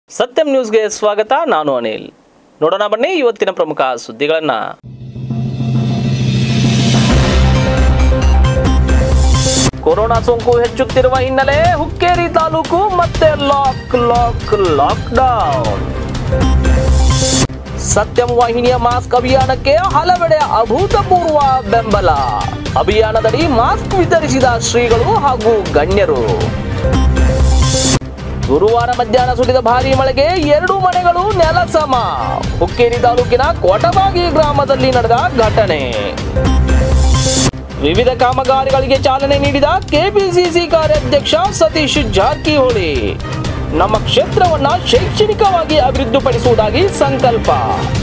ಸತ್ಯಂ ನ್ಯೂಸ್ಗೆ ಸ್ವಾಗತ ನಾನು ಅನಿಲ್ ನೋಡೋಣ ಬನ್ನಿ ಇವತ್ತಿನ ಪ್ರಮುಖ ಸುದ್ದಿಗಳನ್ನ ಕೊರೋನಾ ಸೋಂಕು ಹೆಚ್ಚುತ್ತಿರುವ ಹಿನ್ನೆಲೆ ಹುಕ್ಕೇರಿ ತಾಲೂಕು ಮತ್ತೆ ಲಾಕ್ ಲಾಕ್ ಲಾಕ್ಡೌನ್ ಸತ್ಯಂ ವಾಹಿನಿಯ ಮಾಸ್ಕ್ ಅಭಿಯಾನಕ್ಕೆ ಹಲವೆಡೆ ಅಭೂತಪೂರ್ವ ಬೆಂಬಲ ಅಭಿಯಾನದಡಿ ಮಾಸ್ಕ್ ವಿತರಿಸಿದ ಶ್ರೀಗಳು ಹಾಗೂ ಗಣ್ಯರು ಗುರುವಾರ ಮಧ್ಯಾಹ್ನ ಸುರಿದ ಭಾರೀ ಮಳೆಗೆ ಎರಡು ಮನೆಗಳು ನೆಲಸಮ ಹುಕ್ಕೇರಿ ತಾಲೂಕಿನ ಕೋಟಬಾಗಿ ಗ್ರಾಮದಲ್ಲಿ ನಡೆದ ಘಟನೆ ವಿವಿಧ ಕಾಮಗಾರಿಗಳಿಗೆ ಚಾಲನೆ ನೀಡಿದ ಕೆಪಿಸಿಸಿ ಕಾರ್ಯಾಧ್ಯಕ್ಷ ಸತೀಶ್ ಜಾರಕಿಹೊಳಿ ನಮ್ಮ ಕ್ಷೇತ್ರವನ್ನ ಶೈಕ್ಷಣಿಕವಾಗಿ ಅಭಿವೃದ್ಧಿಪಡಿಸುವುದಾಗಿ ಸಂಕಲ್ಪ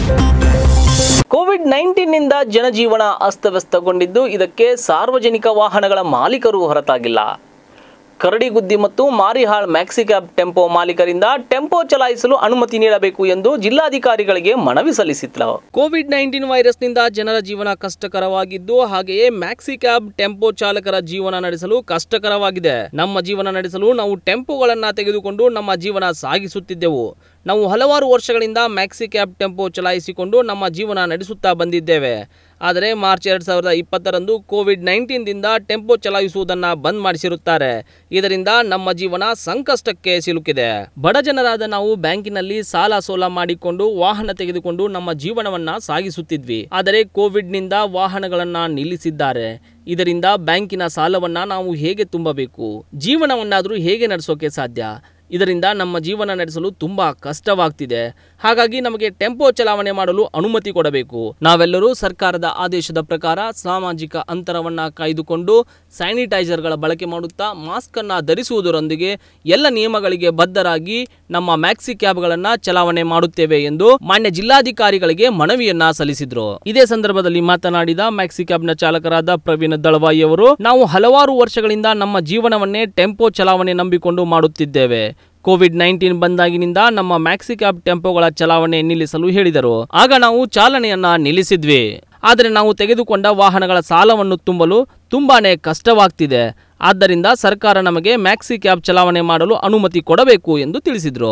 ಕೋವಿಡ್ ನೈನ್ಟೀನ್ನಿಂದ ಜನಜೀವನ ಅಸ್ತವ್ಯಸ್ತಗೊಂಡಿದ್ದು ಇದಕ್ಕೆ ಸಾರ್ವಜನಿಕ ವಾಹನಗಳ ಮಾಲೀಕರು ಹೊರತಾಗಿಲ್ಲ ಕರಡಿಗುದ್ದಿ ಮತ್ತು ಮಾರಿಹಾಳ್ ಮ್ಯಾಕ್ಸಿಕ್ಯಾಬ್ ಟೆಂಪೋ ಮಾಲೀಕರಿಂದ ಟೆಂಪೋ ಚಲಾಯಿಸಲು ಅನುಮತಿ ನೀಡಬೇಕು ಎಂದು ಜಿಲ್ಲಾಧಿಕಾರಿಗಳಿಗೆ ಮನವಿ ಸಲ್ಲಿಸಿತ್ತು ಕೋವಿಡ್ ನೈನ್ಟೀನ್ ವೈರಸ್ನಿಂದ ಜನರ ಜೀವನ ಕಷ್ಟಕರವಾಗಿದ್ದು ಹಾಗೆಯೇ ಮ್ಯಾಕ್ಸಿಕ್ಯಾಬ್ ಟೆಂಪೋ ಚಾಲಕರ ಜೀವನ ನಡೆಸಲು ಕಷ್ಟಕರವಾಗಿದೆ ನಮ್ಮ ಜೀವನ ನಡೆಸಲು ನಾವು ಟೆಂಪೋಗಳನ್ನ ತೆಗೆದುಕೊಂಡು ನಮ್ಮ ಜೀವನ ಸಾಗಿಸುತ್ತಿದ್ದೆವು ನಾವು ಹಲವಾರು ವರ್ಷಗಳಿಂದ ಮ್ಯಾಕ್ಸಿ ಕ್ಯಾಬ್ ಟೆಂಪೋ ಚಲಾಯಿಸಿಕೊಂಡು ನಮ್ಮ ಜೀವನ ನಡೆಸುತ್ತಾ ಬಂದಿದ್ದೇವೆ ಆದರೆ ಮಾರ್ಚ್ ಎರಡು ಸಾವಿರದ ಇಪ್ಪತ್ತರಂದು ಕೋವಿಡ್ ನೈನ್ಟೀನ್ದಿಂದ ಟೆಂಪೋ ಚಲಾಯಿಸುವುದನ್ನು ಬಂದ್ ಮಾಡಿಸಿರುತ್ತಾರೆ ಇದರಿಂದ ನಮ್ಮ ಜೀವನ ಸಂಕಷ್ಟಕ್ಕೆ ಸಿಲುಕಿದೆ ಬಡ ಜನರಾದ ನಾವು ಬ್ಯಾಂಕಿನಲ್ಲಿ ಸಾಲ ಸೋಲ ಮಾಡಿಕೊಂಡು ವಾಹನ ತೆಗೆದುಕೊಂಡು ನಮ್ಮ ಜೀವನವನ್ನ ಸಾಗಿಸುತ್ತಿದ್ವಿ ಆದರೆ ಕೋವಿಡ್ನಿಂದ ವಾಹನಗಳನ್ನ ನಿಲ್ಲಿಸಿದ್ದಾರೆ ಇದರಿಂದ ಬ್ಯಾಂಕಿನ ಸಾಲವನ್ನ ನಾವು ಹೇಗೆ ತುಂಬಬೇಕು ಜೀವನವನ್ನಾದರೂ ಹೇಗೆ ನಡೆಸೋಕೆ ಸಾಧ್ಯ ಇದರಿಂದ ನಮ್ಮ ಜೀವನ ನಡೆಸಲು ತುಂಬಾ ಕಷ್ಟವಾಗ್ತಿದೆ ಹಾಗಾಗಿ ನಮಗೆ ಟೆಂಪೋ ಚಲಾವಣೆ ಮಾಡಲು ಅನುಮತಿ ಕೊಡಬೇಕು ನಾವೆಲ್ಲರೂ ಸರ್ಕಾರದ ಆದೇಶದ ಪ್ರಕಾರ ಸಾಮಾಜಿಕ ಅಂತರವನ್ನ ಕಾಯ್ದುಕೊಂಡು ಸ್ಯಾನಿಟೈಸರ್ಗಳ ಬಳಕೆ ಮಾಡುತ್ತಾ ಮಾಸ್ಕ್ ಅನ್ನ ಧರಿಸುವುದರೊಂದಿಗೆ ಎಲ್ಲ ನಿಯಮಗಳಿಗೆ ಬದ್ಧರಾಗಿ ನಮ್ಮ ಮ್ಯಾಕ್ಸಿ ಕ್ಯಾಬ್ಗಳನ್ನ ಚಲಾವಣೆ ಮಾಡುತ್ತೇವೆ ಎಂದು ಮಾನ್ಯ ಜಿಲ್ಲಾಧಿಕಾರಿಗಳಿಗೆ ಮನವಿಯನ್ನ ಸಲ್ಲಿಸಿದ್ರು ಇದೇ ಸಂದರ್ಭದಲ್ಲಿ ಮಾತನಾಡಿದ ಮ್ಯಾಕ್ಸಿ ಕ್ಯಾಬ್ನ ಚಾಲಕರಾದ ಪ್ರವೀಣ್ ದಳವಾಯಿ ಅವರು ನಾವು ಹಲವಾರು ವರ್ಷಗಳಿಂದ ನಮ್ಮ ಜೀವನವನ್ನೇ ಟೆಂಪೋ ಚಲಾವಣೆ ನಂಬಿಕೊಂಡು ಮಾಡುತ್ತಿದ್ದೇವೆ ಕೋವಿಡ್ ನೈನ್ಟೀನ್ ಬಂದಾಗಿನಿಂದ ನಮ್ಮ ಮ್ಯಾಕ್ಸಿ ಕ್ಯಾಬ್ ಟೆಂಪೋಗಳ ಚಲಾವಣೆ ನಿಲ್ಲಿಸಲು ಹೇಳಿದರು ಆಗ ನಾವು ಚಾಲನೆಯನ್ನ ನಿಲ್ಲಿಸಿದ್ವಿ ಆದರೆ ನಾವು ತೆಗೆದುಕೊಂಡ ವಾಹನಗಳ ಸಾಲವನ್ನು ತುಂಬಲು ತುಂಬಾನೇ ಕಷ್ಟವಾಗ್ತಿದೆ ಆದ್ದರಿಂದ ಸರ್ಕಾರ ನಮಗೆ ಮ್ಯಾಕ್ಸಿ ಕ್ಯಾಬ್ ಚಲಾವಣೆ ಮಾಡಲು ಅನುಮತಿ ಕೊಡಬೇಕು ಎಂದು ತಿಳಿಸಿದರು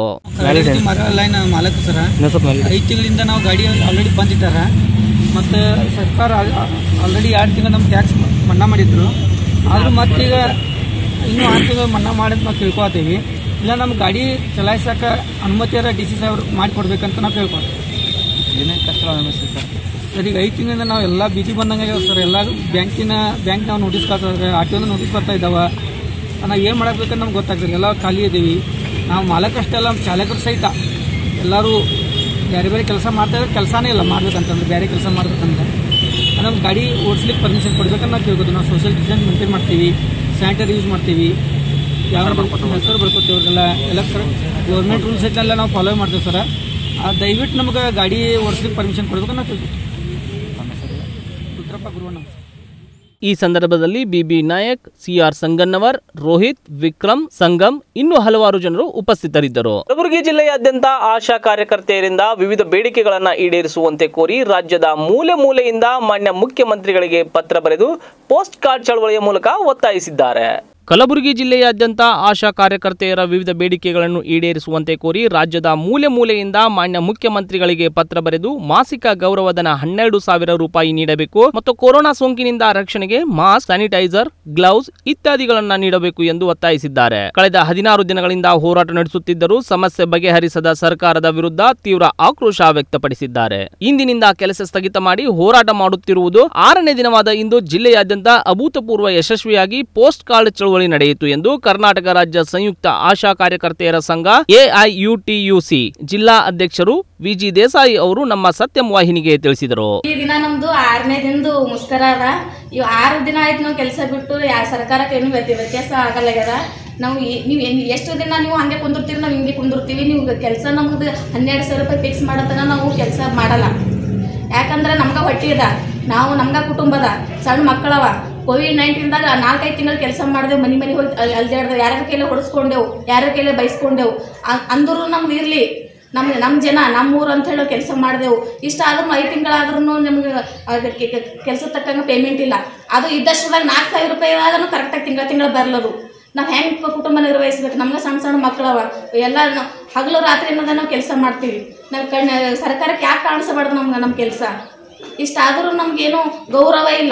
ಮರ ಲೈನ್ ಮಾಲಕ ಸರ ಐದು ತಿಂಗಳಿಂದ ನಾವು ಗಾಡಿ ಆಲ್ರೆಡಿ ಬಂದಿದ್ದಾರೆ ಮತ್ತು ಸರ್ಕಾರ ಆಲ್ರೆಡಿ ಎರಡು ತಿಂಗಳು ನಮ್ಮ ಟ್ಯಾಕ್ಸ್ ಮನ್ನಾ ಮಾಡಿದ್ರು ಆದರೂ ಮತ್ತೀಗ ಇನ್ನೂ ಆರು ತಿಂಗಳು ಮನ್ನಾ ಮಾಡಿದ್ ನಾವು ತಿಳ್ಕೊತೀವಿ ಇಲ್ಲ ನಮ್ಮ ಗಾಡಿ ಚಲಾಯಿಸಕ್ಕೆ ಅನುಮತಿಯಾರ ಡಿ ಸಿ ಸಾಹೇಬ್ರು ಮಾಡಿಕೊಡ್ಬೇಕಂತ ನಾವು ಕೇಳ್ಕೊತೀವಿ ಏನೇ ಕಷ್ಟ ಸರ್ ಸರ್ ಈಗ ಐದು ತಿಂಗಳಿಂದ ನಾವು ಎಲ್ಲ ಬಿಜಿ ಬಂದಂಗೆ ಸರ್ ಎಲ್ಲ ಬ್ಯಾಂಕಿನ ಬ್ಯಾಂಕ್ ನಾವು ನೋಟಿಸ್ ಕಳ್ಸೋದ್ರೆ ಆರ್ ಟಿ ನೋಟಿಸ್ ಬರ್ತಾ ಇದ್ದಾವೆ ನಾವು ಏನು ಮಾಡಬೇಕಂತ ನಮ್ಗೆ ಗೊತ್ತಾಗ್ತದೆ ಎಲ್ಲ ಖಾಲಿ ಇದ್ದೀವಿ ನಾವು ಮಾಲಕಷ್ಟೇ ಅಲ್ಲ ಚಾಲಕರು ಸಹಿತ ಎಲ್ಲರೂ ಬೇರೆ ಬೇರೆ ಕೆಲಸ ಮಾಡ್ತಾ ಇದ್ರೆ ಕೆಲಸನೇ ಇಲ್ಲ ಮಾಡ್ಬೇಕಂತಂದ್ರೆ ಬೇರೆ ಕೆಲಸ ಮಾಡ್ಬೇಕಂದ್ರೆ ನಮ್ಮ ಗಾಡಿ ಓಡಿಸ್ಲಿಕ್ಕೆ ಪರ್ಮಿಷನ್ ಕೊಡ್ಬೇಕಂತ ನಾವು ಕೇಳ್ಬೋದು ನಾವು ಸೋಷಿಯಲ್ ಡಿಸ್ಟೆನ್ಸ್ ಮೇಂಟೈನ್ ಮಾಡ್ತೀವಿ ಸ್ಯಾನಿಟೈರ್ ಯೂಸ್ ಮಾಡ್ತೀವಿ ಯಾವ ಹೆಸರು ಬರ್ಕೋತೀವಿ ಅವ್ರಿಗೆಲ್ಲ ಎಲ್ಲ ಗೌರ್ಮೆಂಟ್ ರೂಲ್ಸ್ ಐತೆಲ್ಲ ನಾವು ಫಾಲೋ ಮಾಡ್ತೀವಿ ಸರ್ ಆ ದಯವಿಟ್ಟು ನಮಗೆ ಗಾಡಿ ಓಡಿಸ್ಲಿಕ್ಕೆ ಪರ್ಮಿಷನ್ ಕೊಡ್ಬೇಕಂತ ನಾವು ಕೇಳ್ತೀವಿ ರುದ್ರಪ್ಪ ಗುರುವಣ್ಣ ಈ ಸಂದರ್ಭದಲ್ಲಿ ಬಿಬಿ ನಾಯಕ್ ಸಿಆರ್ ಸಂಗನ್ನವರ್ ರೋಹಿತ್ ವಿಕ್ರಮ್ ಸಂಗಮ್ ಇನ್ನೂ ಹಲವಾರು ಜನರು ಉಪಸ್ಥಿತರಿದ್ದರು ಕಲಬುರಗಿ ಜಿಲ್ಲೆಯಾದ್ಯಂತ ಆಶಾ ಕಾರ್ಯಕರ್ತೆಯರಿಂದ ವಿವಿಧ ಬೇಡಿಕೆಗಳನ್ನು ಈಡೇರಿಸುವಂತೆ ಕೋರಿ ರಾಜ್ಯದ ಮೂಲೆ ಮೂಲೆಯಿಂದ ಮಾನ್ಯ ಮುಖ್ಯಮಂತ್ರಿಗಳಿಗೆ ಪತ್ರ ಬರೆದು ಪೋಸ್ಟ್ ಕಾರ್ಡ್ ಚಳವಳಿಯ ಮೂಲಕ ಒತ್ತಾಯಿಸಿದ್ದಾರೆ ಕಲಬುರಗಿ ಜಿಲ್ಲೆಯಾದ್ಯಂತ ಆಶಾ ಕಾರ್ಯಕರ್ತೆಯರ ವಿವಿಧ ಬೇಡಿಕೆಗಳನ್ನು ಈಡೇರಿಸುವಂತೆ ಕೋರಿ ರಾಜ್ಯದ ಮೂಲೆ ಮೂಲೆಯಿಂದ ಮಾನ್ಯ ಮುಖ್ಯಮಂತ್ರಿಗಳಿಗೆ ಪತ್ರ ಬರೆದು ಮಾಸಿಕ ಗೌರವಧನ ಹನ್ನೆರಡು ಸಾವಿರ ರೂಪಾಯಿ ನೀಡಬೇಕು ಮತ್ತು ಕೊರೋನಾ ಸೋಂಕಿನಿಂದ ರಕ್ಷಣೆಗೆ ಮಾಸ್ಕ್ ಸ್ಯಾನಿಟೈಸರ್ ಗ್ಲೌಸ್ ಇತ್ಯಾದಿಗಳನ್ನ ನೀಡಬೇಕು ಎಂದು ಒತ್ತಾಯಿಸಿದ್ದಾರೆ ಕಳೆದ ಹದಿನಾರು ದಿನಗಳಿಂದ ಹೋರಾಟ ನಡೆಸುತ್ತಿದ್ದರೂ ಸಮಸ್ಯೆ ಬಗೆಹರಿಸದ ಸರ್ಕಾರದ ವಿರುದ್ಧ ತೀವ್ರ ಆಕ್ರೋಶ ವ್ಯಕ್ತಪಡಿಸಿದ್ದಾರೆ ಇಂದಿನಿಂದ ಕೆಲಸ ಸ್ಥಗಿತ ಮಾಡಿ ಹೋರಾಟ ಮಾಡುತ್ತಿರುವುದು ಆರನೇ ದಿನವಾದ ಇಂದು ಜಿಲ್ಲೆಯಾದ್ಯಂತ ಅಭೂತಪೂರ್ವ ಯಶಸ್ವಿಯಾಗಿ ಪೋಸ್ಟ್ ಕಾರ್ಡ್ ಚಳವಳಿ ನಡೆಯಿತು ಎಂದು ಕರ್ನಾಟಕ ರಾಜ್ಯ ಸಂಯುಕ್ತ ಆಶಾ ಕಾರ್ಯಕರ್ತೆಯರ ಸಂಘ ಎಐಯುಟಿಯುಸಿ ಜಿಲ್ಲಾ ಅಧ್ಯಕ್ಷರು ವಿಜಿ ದೇಸಾಯಿ ಅವರು ನಮ್ಮ ಸತ್ಯಂ ವಾಹಿನಿಗೆ ತಿಳಿಸಿದರು ಈ ದಿನ ನಮ್ದು ಆರನೇ ದಿನದು ಮುಸ್ಕರ ಅದ ಇವ್ ಆರು ದಿನ ಆಯ್ತು ನಾವು ಕೆಲಸ ಬಿಟ್ಟು ಯಾ ಸರ್ಕಾರಕ್ಕೆ ಏನು ವ್ಯತ್ಯ ವ್ಯತ್ಯಾಸ ಆಗಲ್ಲಾಗ್ಯದ ನಾವು ಈ- ನೀವು ಏನ್ ಎಷ್ಟು ದಿನ ನೀವು ಹಂಗೆ ಕುಂದಿರ್ತೀರಿ ನಾವು ಹಿಂಗೆ ಕುಂದಿರ್ತೀವಿ ನೀವು ಕೆಲಸ ನಮ್ದು ಹನ್ನೆರಡು ಸಾವಿರ ರೂಪಾಯಿ ಫಿಕ್ಸ್ ಮಾಡತನ ನಾವು ಕೆಲಸ ಮಾಡಲ್ಲ ಯಾಕಂದ್ರೆ ನಮ್ಗೆ ಹೊಟ್ಟಿ ಅದ ನಾವು ನಮ್ಗೆ ಕುಟುಂಬ ಅದ ಸಣ್ಣ ಮಕ್ಕಳವ ಕೋವಿಡ್ ನೈನ್ಟೀನ್ದಾಗ ನಾಲ್ಕೈದು ತಿಂಗಳು ಕೆಲಸ ಮಾಡಿದೆವು ಮನೆ ಮನೆ ಹೋಗಿ ಅಲ್ದಾಡ್ದೆವು ಯಾರ ಕೈಲೇ ಹೊಡೆಸ್ಕೊಂಡೆವು ಯಾರ ಕೈಲೇ ಬೈಸ್ಕೊಂಡೆವು ಅಂದರೂ ನಮ್ದು ಇರಲಿ ನಮ್ಮ ನಮ್ಮ ಜನ ನಮ್ಮ ಊರು ಅಂತ ಹೇಳೋ ಕೆಲಸ ಮಾಡಿದೆವು ಇಷ್ಟ ಆದ್ರೂ ಐದು ತಿಂಗಳಾದ್ರೂ ನಮ್ಗೆ ಕೆಲಸ ತಕ್ಕಂಗೆ ಪೇಮೆಂಟ್ ಇಲ್ಲ ಅದು ಇದ್ದಷ್ಟದಾಗ ನಾಲ್ಕು ಸಾವಿರ ರೂಪಾಯಿ ಆದ್ರೂ ಕರೆಕ್ಟಾಗಿ ತಿಂಗಳ ತಿಂಗಳ ಬರಲದು ನಾವು ಹೆಂಗೆ ಕುಟುಂಬ ನಿರ್ವಹಿಸ್ಬೇಕು ನಮ್ಗೆ ಸಣ್ಣ ಸಣ್ಣ ಮಕ್ಕಳವ ಎಲ್ಲ ಹಗಲು ರಾತ್ರಿ ಅನ್ನೋದ ನಾವು ಕೆಲಸ ಮಾಡ್ತೀವಿ ನಾವು ಕಣ್ಣ ಸರ್ಕಾರಕ್ಕೆ ಯಾಕೆ ಕಾಣಿಸಬಾರ್ದು ನಮ್ಗೆ ನಮ್ಮ ಕೆಲಸ ಇಷ್ಟಾದರೂ ನಮಗೇನು ಗೌರವ ಇಲ್ಲ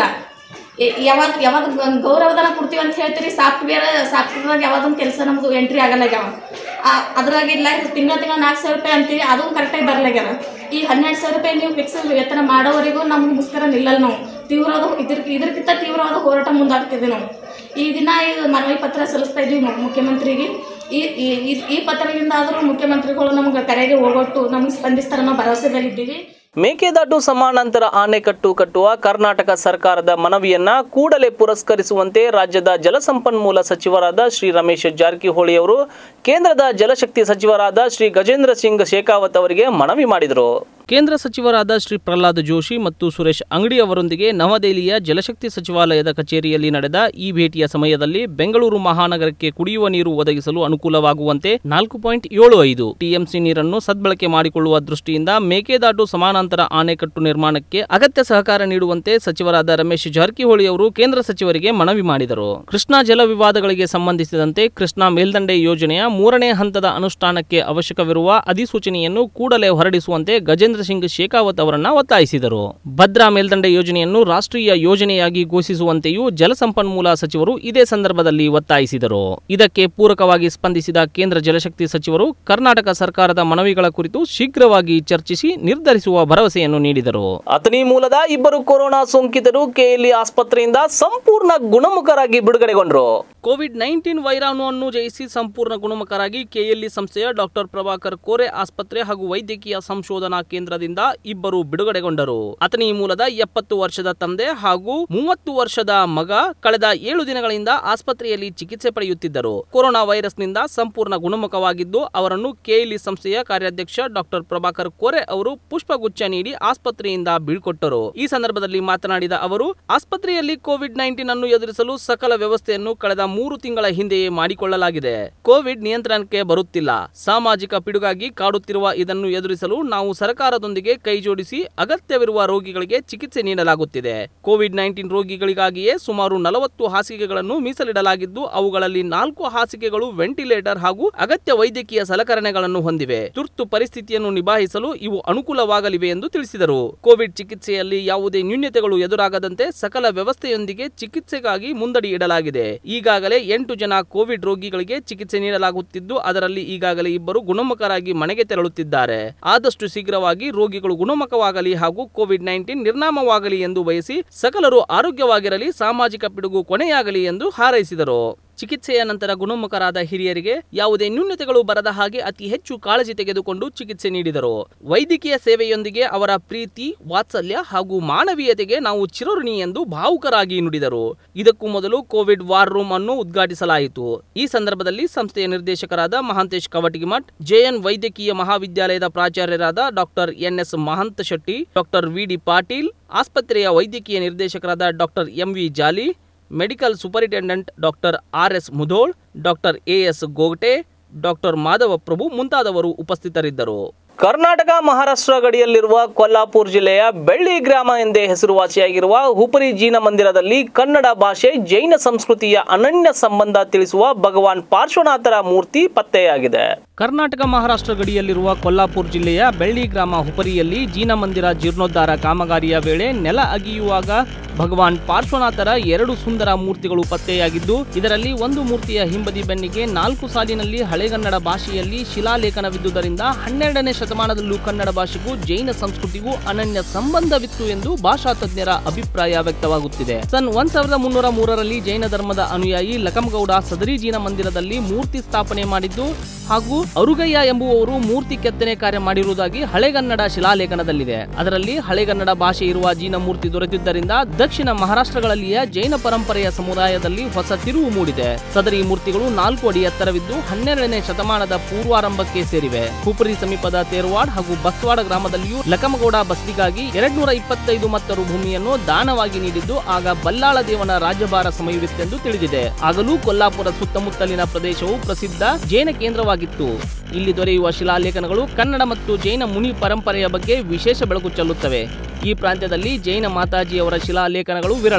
ಎ- ಯಾವಾಗ ಯಾವಾಗ ಗ- ಗೌರವಧನ ಕೊಡ್ತೀವಿ ಅಂತ ಹೇಳ್ತೀರಿ ಸಾಫ್ಟ್ವೇರ್ ಸಾಫ್ಟ್ವೇರ್ದಾಗ ಯಾವ್ದೊಂದು ಕೆಲಸ ನಮ್ದು ಎಂಟ್ರಿ ಆಗಲ್ಲಾಗ್ಯಾವ ಅದ್ರಾಗ ಇಲ್ಲ ತಿಂಗಳ ತಿಂಗಳ ನಾಲ್ಕು ಸಾವಿರ ರೂಪಾಯಿ ಅಂತೀವಿ ಅದು ಕರೆಕ್ಟಾಗಿ ಬರಲಾಗ್ಯಾವ ಈ ಹನ್ನೆರಡು ಸಾವಿರ ರೂಪಾಯಿ ನೀವು ಫಿಕ್ಸ್ ವೇತನ ಮಾಡೋವರೆಗೂ ನಮ್ಗೆ ಮುಸ್ಕರ ನಿಲ್ಲಲ್ಲ ನಾವು ತೀವ್ರವಾದ ಇದ್ರ ಇದಕ್ಕಿಂತ ತೀವ್ರವಾದ ಹೋರಾಟ ಮುಂದಾಗ್ತಿದ್ವಿ ನಾವು ಈ ದಿನ ಇದು ಮನವಿ ಪತ್ರ ಸಲ್ಲಿಸ್ತಾ ಇದ್ದೀವಿ ಮು- ಮುಖ್ಯಮಂತ್ರಿಗೆ ಈ ಈ- ಈ- ಈ ಪತ್ರದಿಂದ ಆದರೂ ಮುಖ್ಯಮಂತ್ರಿಗಳು ನಮ್ಗೆ ಕರೆಗೆ ಹೋಗೊಟ್ಟು ನಮ್ಗೆ ಸ್ಪಂದಿಸ್ತಾರೆ ಅನ್ನೋ ಭರವಸೆದಲ್ಲಿದ್ದೀವಿ ಮೇಕೆದಾಟು ಸಮಾನಾಂತರ ಆಣೆಕಟ್ಟು ಕಟ್ಟುವ ಕರ್ನಾಟಕ ಸರ್ಕಾರದ ಮನವಿಯನ್ನ ಕೂಡಲೇ ಪುರಸ್ಕರಿಸುವಂತೆ ರಾಜ್ಯದ ಜಲಸಂಪನ್ಮೂಲ ಸಚಿವರಾದ ಶ್ರೀ ರಮೇಶ್ ಜಾರಕಿಹೊಳಿ ಅವರು ಕೇಂದ್ರದ ಜಲಶಕ್ತಿ ಸಚಿವರಾದ ಶ್ರೀ ಗಜೇಂದ್ರ ಸಿಂಗ್ ಶೇಖಾವತ್ ಅವರಿಗೆ ಮನವಿ ಮಾಡಿದರು ಕೇಂದ್ರ ಸಚಿವರಾದ ಶ್ರೀ ಪ್ರಹ್ಲಾದ್ ಜೋಶಿ ಮತ್ತು ಸುರೇಶ್ ಅಂಗಡಿ ಅವರೊಂದಿಗೆ ನವದೆಹಲಿಯ ಜಲಶಕ್ತಿ ಸಚಿವಾಲಯದ ಕಚೇರಿಯಲ್ಲಿ ನಡೆದ ಈ ಭೇಟಿಯ ಸಮಯದಲ್ಲಿ ಬೆಂಗಳೂರು ಮಹಾನಗರಕ್ಕೆ ಕುಡಿಯುವ ನೀರು ಒದಗಿಸಲು ಅನುಕೂಲವಾಗುವಂತೆ ನಾಲ್ಕು ಪಾಯಿಂಟ್ ಏಳು ಐದು ಟಿಎಂಸಿ ನೀರನ್ನು ಸದ್ಬಳಕೆ ಮಾಡಿಕೊಳ್ಳುವ ದೃಷ್ಟಿಯಿಂದ ಮೇಕೆದಾಟು ಸಮಾನಾಂತರ ಆಣೆಕಟ್ಟು ನಿರ್ಮಾಣಕ್ಕೆ ಅಗತ್ಯ ಸಹಕಾರ ನೀಡುವಂತೆ ಸಚಿವರಾದ ರಮೇಶ್ ಜಾರಕಿಹೊಳಿ ಅವರು ಕೇಂದ್ರ ಸಚಿವರಿಗೆ ಮನವಿ ಮಾಡಿದರು ಕೃಷ್ಣಾ ಜಲ ವಿವಾದಗಳಿಗೆ ಸಂಬಂಧಿಸಿದಂತೆ ಕೃಷ್ಣಾ ಮೇಲ್ದಂಡೆ ಯೋಜನೆಯ ಮೂರನೇ ಹಂತದ ಅನುಷ್ಠಾನಕ್ಕೆ ಅವಶ್ಯಕವಿರುವ ಅಧಿಸೂಚನೆಯನ್ನು ಕೂಡಲೇ ಹೊರಡಿಸುವಂತೆ ಗಜೇಂದ್ರ ಸಿಂಗ್ ಶೇಖಾವತ್ ಅವರನ್ನ ಒತ್ತಾಯಿಸಿದರು ಭದ್ರಾ ಮೇಲ್ದಂಡೆ ಯೋಜನೆಯನ್ನು ರಾಷ್ಟ್ರೀಯ ಯೋಜನೆಯಾಗಿ ಘೋಷಿಸುವಂತೆಯೂ ಜಲಸಂಪನ್ಮೂಲ ಸಚಿವರು ಇದೇ ಸಂದರ್ಭದಲ್ಲಿ ಒತ್ತಾಯಿಸಿದರು ಇದಕ್ಕೆ ಪೂರಕವಾಗಿ ಸ್ಪಂದಿಸಿದ ಕೇಂದ್ರ ಜಲಶಕ್ತಿ ಸಚಿವರು ಕರ್ನಾಟಕ ಸರ್ಕಾರದ ಮನವಿಗಳ ಕುರಿತು ಶೀಘ್ರವಾಗಿ ಚರ್ಚಿಸಿ ನಿರ್ಧರಿಸುವ ಭರವಸೆಯನ್ನು ನೀಡಿದರು ಅತನಿ ಮೂಲದ ಇಬ್ಬರು ಕೊರೋನಾ ಸೋಂಕಿತರು ಕೆಎಲ್ಇ ಆಸ್ಪತ್ರೆಯಿಂದ ಸಂಪೂರ್ಣ ಗುಣಮುಖರಾಗಿ ಬಿಡುಗಡೆಗೊಂಡರು ಕೋವಿಡ್ ನೈನ್ಟೀನ್ ವೈರಾಣುವನ್ನು ಜಯಿಸಿ ಸಂಪೂರ್ಣ ಗುಣಮುಖರಾಗಿ ಕೆಎಲ್ಇ ಸಂಸ್ಥೆಯ ಡಾಕ್ಟರ್ ಪ್ರಭಾಕರ್ ಕೋರೆ ಆಸ್ಪತ್ರೆ ಹಾಗೂ ವೈದ್ಯಕೀಯ ಸಂಶೋಧನಾ ಕೇಂದ್ರದಿಂದ ಇಬ್ಬರು ಬಿಡುಗಡೆಗೊಂಡರು ಅತನಿ ಮೂಲದ ಎಪ್ಪತ್ತು ವರ್ಷದ ತಂದೆ ಹಾಗೂ ಮೂವತ್ತು ವರ್ಷದ ಮಗ ಕಳೆದ ಏಳು ದಿನಗಳಿಂದ ಆಸ್ಪತ್ರೆಯಲ್ಲಿ ಚಿಕಿತ್ಸೆ ಪಡೆಯುತ್ತಿದ್ದರು ಕೊರೋನಾ ವೈರಸ್ನಿಂದ ಸಂಪೂರ್ಣ ಗುಣಮುಖವಾಗಿದ್ದು ಅವರನ್ನು ಕೆಎಲ್ಇ ಸಂಸ್ಥೆಯ ಕಾರ್ಯಾಧ್ಯಕ್ಷ ಡಾಕ್ಟರ್ ಪ್ರಭಾಕರ್ ಕೋರೆ ಅವರು ಪುಷ್ಪಗುಚ್ಛ ನೀಡಿ ಆಸ್ಪತ್ರೆಯಿಂದ ಬೀಳ್ಕೊಟ್ಟರು ಈ ಸಂದರ್ಭದಲ್ಲಿ ಮಾತನಾಡಿದ ಅವರು ಆಸ್ಪತ್ರೆಯಲ್ಲಿ ಕೋವಿಡ್ ನೈನ್ಟೀನ್ ಅನ್ನು ಎದುರಿಸಲು ಸಕಲ ವ್ಯವಸ್ಥೆಯನ್ನು ಕಳೆದ ಮೂರು ತಿಂಗಳ ಹಿಂದೆಯೇ ಮಾಡಿಕೊಳ್ಳಲಾಗಿದೆ ಕೋವಿಡ್ ನಿಯಂತ್ರಣಕ್ಕೆ ಬರುತ್ತಿಲ್ಲ ಸಾಮಾಜಿಕ ಪಿಡುಗಾಗಿ ಕಾಡುತ್ತಿರುವ ಇದನ್ನು ಎದುರಿಸಲು ನಾವು ಸರ್ಕಾರದೊಂದಿಗೆ ಕೈಜೋಡಿಸಿ ಅಗತ್ಯವಿರುವ ರೋಗಿಗಳಿಗೆ ಚಿಕಿತ್ಸೆ ನೀಡಲಾಗುತ್ತಿದೆ ಕೋವಿಡ್ ನೈನ್ಟೀನ್ ರೋಗಿಗಳಿಗಾಗಿಯೇ ಸುಮಾರು ನಲವತ್ತು ಹಾಸಿಗೆಗಳನ್ನು ಮೀಸಲಿಡಲಾಗಿದ್ದು ಅವುಗಳಲ್ಲಿ ನಾಲ್ಕು ಹಾಸಿಗೆಗಳು ವೆಂಟಿಲೇಟರ್ ಹಾಗೂ ಅಗತ್ಯ ವೈದ್ಯಕೀಯ ಸಲಕರಣೆಗಳನ್ನು ಹೊಂದಿವೆ ತುರ್ತು ಪರಿಸ್ಥಿತಿಯನ್ನು ನಿಭಾಯಿಸಲು ಇವು ಅನುಕೂಲವಾಗಲಿವೆ ಎಂದು ತಿಳಿಸಿದರು ಕೋವಿಡ್ ಚಿಕಿತ್ಸೆಯಲ್ಲಿ ಯಾವುದೇ ನ್ಯೂನ್ಯತೆಗಳು ಎದುರಾಗದಂತೆ ಸಕಲ ವ್ಯವಸ್ಥೆಯೊಂದಿಗೆ ಚಿಕಿತ್ಸೆಗಾಗಿ ಮುಂದಡಿ ಇಡಲಾಗಿದೆ ಈಗಾಗಲೇ ಎಂಟು ಜನ ಕೋವಿಡ್ ರೋಗಿಗಳಿಗೆ ಚಿಕಿತ್ಸೆ ನೀಡಲಾಗುತ್ತಿದ್ದು ಅದರಲ್ಲಿ ಈಗಾಗಲೇ ಇಬ್ಬರು ಗುಣಮುಖರಾಗಿ ಮನೆಗೆ ತೆರಳುತ್ತಿದ್ದಾರೆ ಆದಷ್ಟು ಶೀಘ್ರವಾಗಿ ರೋಗಿಗಳು ಗುಣಮುಖವಾಗಲಿ ಹಾಗೂ ಕೋವಿಡ್ ನೈನ್ಟೀನ್ ನಿರ್ನಾಮವಾಗಲಿ ಎಂದು ಬಯಸಿ ಸಕಲರು ಆರೋಗ್ಯವಾಗಿರಲಿ ಸಾಮಾಜಿಕ ಪಿಡುಗು ಕೊನೆಯಾಗಲಿ ಎಂದು ಹಾರೈಸಿದರು ಚಿಕಿತ್ಸೆಯ ನಂತರ ಗುಣಮುಖರಾದ ಹಿರಿಯರಿಗೆ ಯಾವುದೇ ನ್ಯೂನತೆಗಳು ಬರದ ಹಾಗೆ ಅತಿ ಹೆಚ್ಚು ಕಾಳಜಿ ತೆಗೆದುಕೊಂಡು ಚಿಕಿತ್ಸೆ ನೀಡಿದರು ವೈದ್ಯಕೀಯ ಸೇವೆಯೊಂದಿಗೆ ಅವರ ಪ್ರೀತಿ ವಾತ್ಸಲ್ಯ ಹಾಗೂ ಮಾನವೀಯತೆಗೆ ನಾವು ಚಿರಋಣಿ ಎಂದು ಭಾವುಕರಾಗಿ ನುಡಿದರು ಇದಕ್ಕೂ ಮೊದಲು ಕೋವಿಡ್ ವಾರ್ ರೂಮ್ ಅನ್ನು ಉದ್ಘಾಟಿಸಲಾಯಿತು ಈ ಸಂದರ್ಭದಲ್ಲಿ ಸಂಸ್ಥೆಯ ನಿರ್ದೇಶಕರಾದ ಮಹಾಂತೇಶ್ ಕವಟಗಿಮಠ್ ಜೆಎನ್ ವೈದ್ಯಕೀಯ ಮಹಾವಿದ್ಯಾಲಯದ ಪ್ರಾಚಾರ್ಯರಾದ doctor N S Mahanta Shetty doctor V D Patil ಆಸ್ಪತ್ರೆಯ ವೈದ್ಯಕೀಯ ನಿರ್ದೇಶಕರಾದ doctor M V Jali medical superintendent doctor R S Mudhol doctor A S Gogate doctor Madhava Prabhu ಮುಂತಾದವರು ಉಪಸ್ಥಿತರಿದ್ದರು ಕರ್ನಾಟಕ ಮಹಾರಾಷ್ಟ್ರ ಗಡಿಯಲ್ಲಿರುವ ಕೊಲ್ಲಾಪುರ ಜಿಲ್ಲೆಯ ಬೆಳ್ಳಿ ಗ್ರಾಮ ಎಂದೇ ಹೆಸರುವಾಸಿಯಾಗಿರುವ ಹುಪರಿ ಜೀನ ಮಂದಿರದಲ್ಲಿ ಕನ್ನಡ ಭಾಷೆ ಜೈನ ಸಂಸ್ಕೃತಿಯ ಅನನ್ಯ ಸಂಬಂಧ ತಿಳಿಸುವ ಭಗವಾನ್ ಪಾರ್ಶ್ವನಾಥರ ಮೂರ್ತಿ ಪತ್ತೆಯಾಗಿದೆ ಕರ್ನಾಟಕ ಮಹಾರಾಷ್ಟ್ರ ಗಡಿಯಲ್ಲಿರುವ ಕೊಲ್ಲಾಪುರ ಜಿಲ್ಲೆಯ ಬೆಳ್ಳಿ ಗ್ರಾಮ ಹುಪರಿಯಲ್ಲಿ ಜೀನ ಮಂದಿರ ಜೀರ್ಣೋದ್ಧಾರ ಕಾಮಗಾರಿಯ ವೇಳೆ ನೆಲ ಅಗಿಯುವಾಗ ಭಗವಾನ್ ಪಾರ್ಶ್ವನಾಥರ ಎರಡು ಸುಂದರ ಮೂರ್ತಿಗಳು ಪತ್ತೆಯಾಗಿದ್ದು ಇದರಲ್ಲಿ ಒಂದು ಮೂರ್ತಿಯ ಹಿಂಬದಿ ಬೆನ್ನಿಗೆ ನಾಲ್ಕು ಸಾಲಿನಲ್ಲಿ ಹಳೆಗನ್ನಡ ಭಾಷೆಯಲ್ಲಿ ಶಿಲಾಲೇಖನವಿದ್ದುದರಿಂದ ಹನ್ನೆರಡನೇ ಶತಮಾನದಲ್ಲೂ ಕನ್ನಡ ಭಾಷೆಗೂ ಜೈನ ಸಂಸ್ಕೃತಿಗೂ ಅನನ್ಯ ಸಂಬಂಧವಿತ್ತು ಎಂದು ಭಾಷಾ ತಜ್ಞರ ಅಭಿಪ್ರಾಯ ವ್ಯಕ್ತವಾಗುತ್ತಿದೆ ಸನ್ ಒಂದ್ ಸಾವಿರದ ಮುನ್ನೂರ ಮೂರರಲ್ಲಿ ಜೈನ ಧರ್ಮದ ಅನುಯಾಯಿ ಲಕಂಗೌಡ ಸದರಿ ಜೀನ ಮಂದಿರದಲ್ಲಿ ಮೂರ್ತಿ ಸ್ಥಾಪನೆ ಮಾಡಿದ್ದು ಹಾಗೂ ಅರುಗಯ್ಯ ಎಂಬುವವರು ಮೂರ್ತಿ ಕೆತ್ತನೆ ಕಾರ್ಯ ಮಾಡಿರುವುದಾಗಿ ಹಳೆಗನ್ನಡ ಶಿಲಾಲೇಖನದಲ್ಲಿದೆ ಅದರಲ್ಲಿ ಹಳೆಗನ್ನಡ ಭಾಷೆ ಇರುವ ಜೀನ ಮೂರ್ತಿ ದೊರೆತಿದ್ದರಿಂದ ದಕ್ಷಿಣ ಮಹಾರಾಷ್ಟ್ರಗಳಲ್ಲಿಯ ಜೈನ ಪರಂಪರೆಯ ಸಮುದಾಯದಲ್ಲಿ ಹೊಸ ತಿರುವು ಮೂಡಿದೆ ಸದರಿ ಮೂರ್ತಿಗಳು ನಾಲ್ಕು ಅಡಿ ಎತ್ತರವಿದ್ದು ಹನ್ನೆರಡನೇ ಶತಮಾನದ ಪೂರ್ವಾರಂಭಕ್ಕೆ ಸೇರಿವೆ ಹುಪರಿ ಸಮೀಪದ ತೇರ್ವಾಡ್ ಹಾಗೂ ಬಸ್ವಾಡ ಗ್ರಾಮದಲ್ಲಿಯೂ ಲಕಮಗೌಡ ಬಸ್ತಿಗಾಗಿ ಎರಡ್ನೂರ ಇಪ್ಪತ್ತೈದು ಮತ್ತರು ಭೂಮಿಯನ್ನು ದಾನವಾಗಿ ನೀಡಿದ್ದು ಆಗ ಬಲ್ಲಾಳ ದೇವನ ರಾಜ್ಯಭಾರ ಸಮಯವಿತ್ತೆಂದು ತಿಳಿದಿದೆ ಆಗಲೂ ಕೊಲ್ಲಾಪುರ ಸುತ್ತಮುತ್ತಲಿನ ಪ್ರದೇಶವು ಪ್ರಸಿದ್ಧ ಜೈನ ಕೇಂದ್ರವಾಗಿತ್ತು ಇಲ್ಲಿ ದೊರೆಯುವ ಶಿಲಾಲೇಖನಗಳು ಕನ್ನಡ ಮತ್ತು ಜೈನ ಮುನಿ ಪರಂಪರೆಯ ಬಗ್ಗೆ ವಿಶೇಷ ಬೆಳಕು ಚೆಲ್ಲುತ್ತವೆ ಈ ಪ್ರಾಂತ್ಯದಲ್ಲಿ ಜೈನ ಮಾತಾಜಿಯವರ ಶಿಲಾಲೇಖನಗಳು ವಿರಳ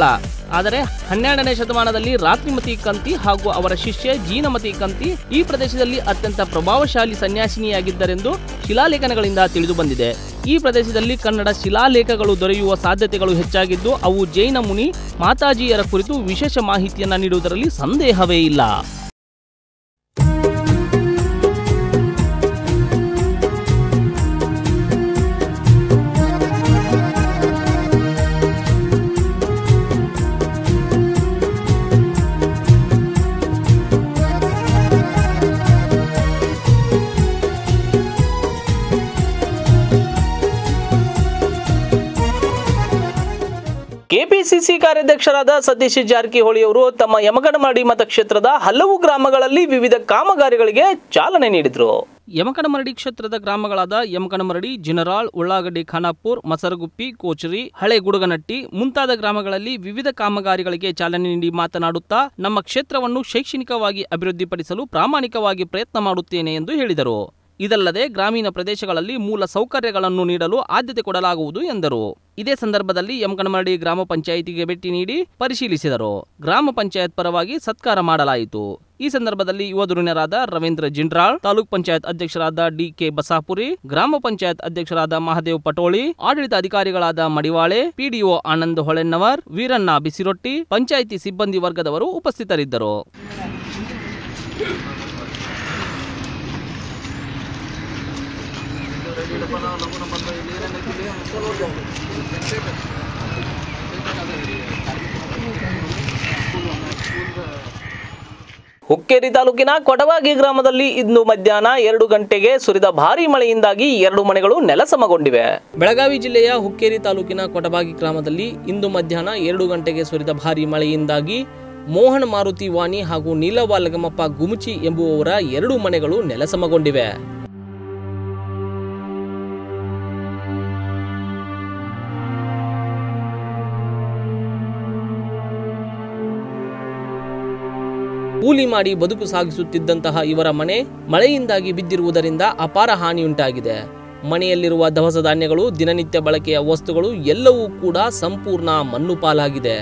ಆದರೆ ಹನ್ನೆರಡನೇ ಶತಮಾನದಲ್ಲಿ ರಾತ್ರಿಮತಿ ಕಂತಿ ಹಾಗೂ ಅವರ ಶಿಷ್ಯೆ ಜೀನಮತಿ ಕಂತಿ ಈ ಪ್ರದೇಶದಲ್ಲಿ ಅತ್ಯಂತ ಪ್ರಭಾವಶಾಲಿ ಸನ್ಯಾಸಿನಿಯಾಗಿದ್ದರೆಂದು ಶಿಲಾಲೇಖನಗಳಿಂದ ತಿಳಿದು ಬಂದಿದೆ ಈ ಪ್ರದೇಶದಲ್ಲಿ ಕನ್ನಡ ಶಿಲಾಲೇಖಗಳು ದೊರೆಯುವ ಸಾಧ್ಯತೆಗಳು ಹೆಚ್ಚಾಗಿದ್ದು ಅವು ಜೈನ ಮುನಿ ಮಾತಾಜಿಯರ ಕುರಿತು ವಿಶೇಷ ಮಾಹಿತಿಯನ್ನ ನೀಡುವುದರಲ್ಲಿ ಸಂದೇಹವೇ ಇಲ್ಲ ಕೆಪಿಸಿಸಿ ಕಾರ್ಯಾಧ್ಯಕ್ಷರಾದ ಸತೀಶ್ ಜಾರಕಿಹೊಳಿ ಅವರು ತಮ್ಮ ಯಮಕನಮರಡಿ ಮತಕ್ಷೇತ್ರದ ಹಲವು ಗ್ರಾಮಗಳಲ್ಲಿ ವಿವಿಧ ಕಾಮಗಾರಿಗಳಿಗೆ ಚಾಲನೆ ನೀಡಿದರು ಯಮಕನಮರಡಿ ಕ್ಷೇತ್ರದ ಗ್ರಾಮಗಳಾದ ಯಮಕನಮರಡಿ ಜಿನರಾಳ್ ಉಳ್ಳಾಗಡ್ಡಿ ಖಾನಾಪುರ್ ಮಸರಗುಪ್ಪಿ ಕೋಚರಿ ಹಳೆ ಗುಡುಗನಟ್ಟಿ ಮುಂತಾದ ಗ್ರಾಮಗಳಲ್ಲಿ ವಿವಿಧ ಕಾಮಗಾರಿಗಳಿಗೆ ಚಾಲನೆ ನೀಡಿ ಮಾತನಾಡುತ್ತಾ ನಮ್ಮ ಕ್ಷೇತ್ರವನ್ನು ಶೈಕ್ಷಣಿಕವಾಗಿ ಅಭಿವೃದ್ಧಿಪಡಿಸಲು ಪ್ರಾಮಾಣಿಕವಾಗಿ ಪ್ರಯತ್ನ ಮಾಡುತ್ತೇನೆ ಎಂದು ಹೇಳಿದರು ಇದಲ್ಲದೆ ಗ್ರಾಮೀಣ ಪ್ರದೇಶಗಳಲ್ಲಿ ಮೂಲ ಸೌಕರ್ಯಗಳನ್ನು ನೀಡಲು ಆದ್ಯತೆ ಕೊಡಲಾಗುವುದು ಎಂದರು ಇದೇ ಸಂದರ್ಭದಲ್ಲಿ ಯಮಕನಮರಡಿ ಗ್ರಾಮ ಪಂಚಾಯಿತಿಗೆ ಭೇಟಿ ನೀಡಿ ಪರಿಶೀಲಿಸಿದರು ಗ್ರಾಮ ಪಂಚಾಯತ್ ಪರವಾಗಿ ಸತ್ಕಾರ ಮಾಡಲಾಯಿತು ಈ ಸಂದರ್ಭದಲ್ಲಿ ಯುವ ಧುರೀಣರಾದ ರವೀಂದ್ರ ಜಿಂಡ್ರಾಳ್ ತಾಲೂಕ್ ಪಂಚಾಯತ್ ಅಧ್ಯಕ್ಷರಾದ ಡಿ ಕೆ ಬಸಾಪುರಿ ಗ್ರಾಮ ಪಂಚಾಯತ್ ಅಧ್ಯಕ್ಷರಾದ ಮಹಾದೇವ್ ಪಟೋಳಿ ಆಡಳಿತ ಅಧಿಕಾರಿಗಳಾದ ಮಡಿವಾಳೆ ಪಿಡಿಒ ಆನಂದ್ ಹೊಳೆನ್ನವರ್ ವೀರಣ್ಣ ಬಿಸಿರೊಟ್ಟಿ ಪಂಚಾಯಿತಿ ಸಿಬ್ಬಂದಿ ವರ್ಗದವರು ಉಪಸ್ಥಿತರಿದ್ದರು ಹುಕ್ಕೇರಿ ತಾಲೂಕಿನ ಕೊಟವಾಗಿ ಗ್ರಾಮದಲ್ಲಿ ಇಂದು ಮಧ್ಯಾಹ್ನ ಎರಡು ಗಂಟೆಗೆ ಸುರಿದ ಭಾರೀ ಮಳೆಯಿಂದಾಗಿ ಎರಡು ಮನೆಗಳು ನೆಲಸಮಗೊಂಡಿವೆ ಬೆಳಗಾವಿ ಜಿಲ್ಲೆಯ ಹುಕ್ಕೇರಿ ತಾಲೂಕಿನ ಕೊಟಬಾಗಿ ಗ್ರಾಮದಲ್ಲಿ ಇಂದು ಮಧ್ಯಾಹ್ನ ಎರಡು ಗಂಟೆಗೆ ಸುರಿದ ಭಾರೀ ಮಳೆಯಿಂದಾಗಿ ಮೋಹನ್ ಮಾರುತಿ ವಾಣಿ ಹಾಗೂ ನೀಲವ ಲಗಮಪ್ಪ ಗುಮುಚಿ ಎಂಬುವವರ ಎರಡು ಮನೆಗಳು ನೆಲಸಮಗೊಂಡಿವೆ ಕೂಲಿ ಮಾಡಿ ಬದುಕು ಸಾಗಿಸುತ್ತಿದ್ದಂತಹ ಇವರ ಮನೆ ಮಳೆಯಿಂದಾಗಿ ಬಿದ್ದಿರುವುದರಿಂದ ಅಪಾರ ಹಾನಿಯುಂಟಾಗಿದೆ ಮನೆಯಲ್ಲಿರುವ ದವಸ ಧಾನ್ಯಗಳು ದಿನನಿತ್ಯ ಬಳಕೆಯ ವಸ್ತುಗಳು ಎಲ್ಲವೂ ಕೂಡ ಸಂಪೂರ್ಣ ಮಣ್ಣು ಪಾಲಾಗಿದೆ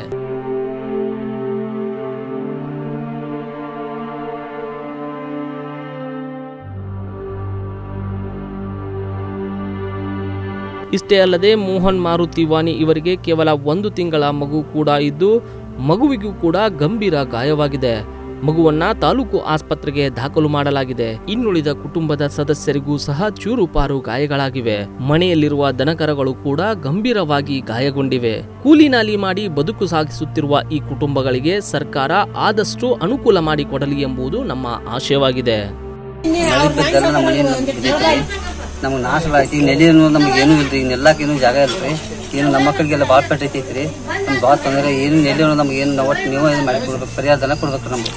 ಇಷ್ಟೇ ಅಲ್ಲದೆ ಮೋಹನ್ ಮಾರುತಿ ವಾಣಿ ಇವರಿಗೆ ಕೇವಲ ಒಂದು ತಿಂಗಳ ಮಗು ಕೂಡ ಇದ್ದು ಮಗುವಿಗೂ ಕೂಡ ಗಂಭೀರ ಗಾಯವಾಗಿದೆ ಮಗುವನ್ನ ತಾಲೂಕು ಆಸ್ಪತ್ರೆಗೆ ದಾಖಲು ಮಾಡಲಾಗಿದೆ ಇನ್ನುಳಿದ ಕುಟುಂಬದ ಸದಸ್ಯರಿಗೂ ಸಹ ಚೂರುಪಾರು ಗಾಯಗಳಾಗಿವೆ ಮನೆಯಲ್ಲಿರುವ ದನಕರಗಳು ಕೂಡ ಗಂಭೀರವಾಗಿ ಗಾಯಗೊಂಡಿವೆ ಕೂಲಿ ನಾಲಿ ಮಾಡಿ ಬದುಕು ಸಾಗಿಸುತ್ತಿರುವ ಈ ಕುಟುಂಬಗಳಿಗೆ ಸರ್ಕಾರ ಆದಷ್ಟು ಅನುಕೂಲ ಮಾಡಿಕೊಡಲಿ ಎಂಬುದು ನಮ್ಮ ಆಶಯವಾಗಿದೆ ಮಳೆ ಬಿದ್ದೆಲ್ಲ ನಮ್ಮ ಮನೆ ನಮ್ಗೆ ನಾಶವಾಯ್ತು ಈಗ ನೆಲೆ ಅನ್ನೋದು ನಮ್ಗೆ ಏನೂ ಇಲ್ರಿ ಈಗ ನೆಲ್ಲಕ್ಕೇನು ಜಾಗ ಇಲ್ರಿ ಏನು ನಮ್ಮ ಮಕ್ಕಳಿಗೆಲ್ಲ ಭಾಳ ಪೆಟ್ಟೈತಿ ನಮ್ಗೆ ಭಾಳ ತೊಂದರೆ ಏನು ನೆಲೆ ಅನ್ನೋದು ನಮ್ಗೆ ಏನು ಒಟ್ಟು ನೀವು ಏನು ಮಾಡಿ ಕೊಡ್ಬೇಕು ಪರಿಹಾರ ದನ ಕೊಡ್ಬೇಕು ನಮ್ಗೆ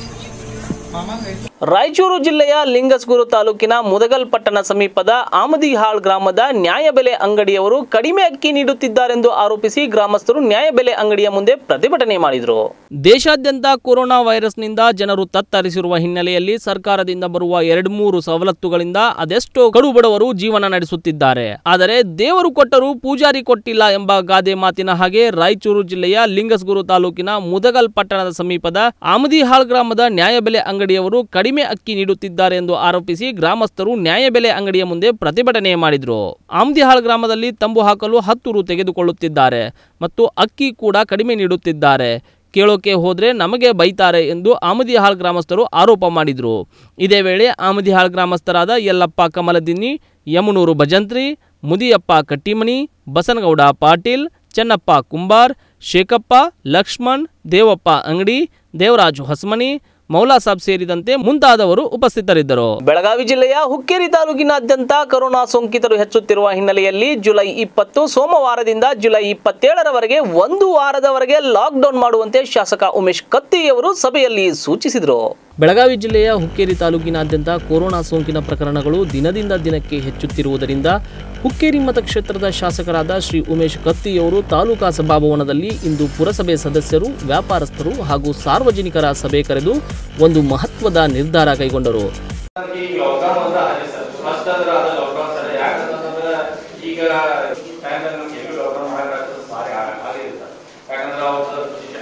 ರಾಯಚೂರು ಜಿಲ್ಲೆಯ ಲಿಂಗಸ್ಗೂರು ತಾಲೂಕಿನ ಮುದಗಲ್ ಪಟ್ಟಣ ಸಮೀಪದ ಆಮದಿಹಾಳ್ ಗ್ರಾಮದ ನ್ಯಾಯಬೆಲೆ ಅಂಗಡಿಯವರು ಕಡಿಮೆ ಅಕ್ಕಿ ನೀಡುತ್ತಿದ್ದಾರೆಂದು ಆರೋಪಿಸಿ ಗ್ರಾಮಸ್ಥರು ನ್ಯಾಯಬೆಲೆ ಅಂಗಡಿಯ ಮುಂದೆ ಪ್ರತಿಭಟನೆ ಮಾಡಿದರು ದೇಶಾದ್ಯಂತ ಕೊರೋನಾ ವೈರಸ್ನಿಂದ ಜನರು ತತ್ತರಿಸಿರುವ ಹಿನ್ನೆಲೆಯಲ್ಲಿ ಸರ್ಕಾರದಿಂದ ಬರುವ ಎರಡು ಮೂರು ಸವಲತ್ತುಗಳಿಂದ ಅದೆಷ್ಟೋ ಕಡುಬಡವರು ಜೀವನ ನಡೆಸುತ್ತಿದ್ದಾರೆ ಆದರೆ ದೇವರು ಕೊಟ್ಟರೂ ಪೂಜಾರಿ ಕೊಟ್ಟಿಲ್ಲ ಎಂಬ ಗಾದೆ ಮಾತಿನ ಹಾಗೆ ರಾಯಚೂರು ಜಿಲ್ಲೆಯ ಲಿಂಗಸ್ಗೂರು ತಾಲೂಕಿನ ಮುದಗಲ್ ಪಟ್ಟಣದ ಸಮೀಪದ ಆಮದಿಹಾಳ್ ಗ್ರಾಮದ ನ್ಯಾಯಬೆಲೆ ಅಂಗಡಿಯವರು ಕಡಿಮೆ ಅಕ್ಕಿ ನೀಡುತ್ತಿದ್ದಾರೆ ಎಂದು ಆರೋಪಿಸಿ ಗ್ರಾಮಸ್ಥರು ನ್ಯಾಯಬೆಲೆ ಅಂಗಡಿಯ ಮುಂದೆ ಪ್ರತಿಭಟನೆ ಮಾಡಿದರು ಆಮದಿಹಾಳ್ ಗ್ರಾಮದಲ್ಲಿ ತಂಬು ಹಾಕಲು ಹತ್ತು ರು ತೆಗೆದುಕೊಳ್ಳುತ್ತಿದ್ದಾರೆ ಮತ್ತು ಅಕ್ಕಿ ಕೂಡ ಕಡಿಮೆ ನೀಡುತ್ತಿದ್ದಾರೆ ಕೇಳೋಕೆ ಹೋದ್ರೆ ನಮಗೆ ಬೈತಾರೆ ಎಂದು ಆಮದಿಹಾಳ್ ಗ್ರಾಮಸ್ಥರು ಆರೋಪ ಮಾಡಿದರು ಇದೇ ವೇಳೆ ಆಮದಿಹಾಳ್ ಗ್ರಾಮಸ್ಥರಾದ ಯಲ್ಲಪ್ಪ ಕಮಲದಿನ್ನಿ ಯಮನೂರು ಭಜಂತ್ರಿ ಮುದಿಯಪ್ಪ ಕಟ್ಟಿಮನಿ ಬಸನಗೌಡ ಪಾಟೀಲ್ ಚೆನ್ನಪ್ಪ ಕುಂಬಾರ್ ಶೇಖಪ್ಪ ಲಕ್ಷ್ಮಣ್ ದೇವಪ್ಪ ಅಂಗಡಿ ದೇವರಾಜು ಹೊಸಮನಿ ಮೌಲಾ ಸಾಬ್ ಸೇರಿದಂತೆ ಮುಂತಾದವರು ಉಪಸ್ಥಿತರಿದ್ದರು ಬೆಳಗಾವಿ ಜಿಲ್ಲೆಯ ಹುಕ್ಕೇರಿ ತಾಲೂಕಿನಾದ್ಯಂತ ಕೊರೋನಾ ಸೋಂಕಿತರು ಹೆಚ್ಚುತ್ತಿರುವ ಹಿನ್ನೆಲೆಯಲ್ಲಿ ಜುಲೈ ಇಪ್ಪತ್ತು ಸೋಮವಾರದಿಂದ ಜುಲೈ ಇಪ್ಪತ್ತೇಳರವರೆಗೆ ಒಂದು ವಾರದವರೆಗೆ ಲಾಕ್ಡೌನ್ ಮಾಡುವಂತೆ ಶಾಸಕ ಉಮೇಶ್ ಕತ್ತಿಯವರು ಸಭೆಯಲ್ಲಿ ಸೂಚಿಸಿದರು ಬೆಳಗಾವಿ ಜಿಲ್ಲೆಯ ಹುಕ್ಕೇರಿ ತಾಲೂಕಿನಾದ್ಯಂತ ಕೊರೋನಾ ಸೋಂಕಿನ ಪ್ರಕರಣಗಳು ದಿನದಿಂದ ದಿನಕ್ಕೆ ಹೆಚ್ಚುತ್ತಿರುವುದರಿಂದ ಹುಕ್ಕೇರಿ ಮತಕ್ಷೇತ್ರದ ಶಾಸಕರಾದ ಶ್ರೀ ಉಮೇಶ್ ಕತ್ತಿಯವರು ತಾಲೂಕಾ ಸಭಾಭವನದಲ್ಲಿ ಇಂದು ಪುರಸಭೆ ಸದಸ್ಯರು ವ್ಯಾಪಾರಸ್ಥರು ಹಾಗೂ ಸಾರ್ವಜನಿಕರ ಸಭೆ ಕರೆದು ಒಂದು ಮಹತ್ವದ ನಿರ್ಧಾರ ಕೈಗೊಂಡರು ಈಗ ಲಾಕ್ಡೌನ್ ಅಂತ ಆಗಿದೆ ಸರ್ ಫಸ್ಟ್ ಅಂದ್ರೆ ಅದು ಲಾಕ್ಡೌನ್ ಸರ್ ಯಾಕಂತಂದ್ರೆ ಈಗ ಟೈಮ್ ನಮ್ಗೆ ಎಲ್ಲೂ ಲಾಕ್ಡೌನ್ ಮಾಡಕ್ಕಾಗ್ತದೆ ಸಾರಿ ಆಗಿದೆ ಸರ್ ಯಾಕಂದ್ರೆ ಅವ್ರ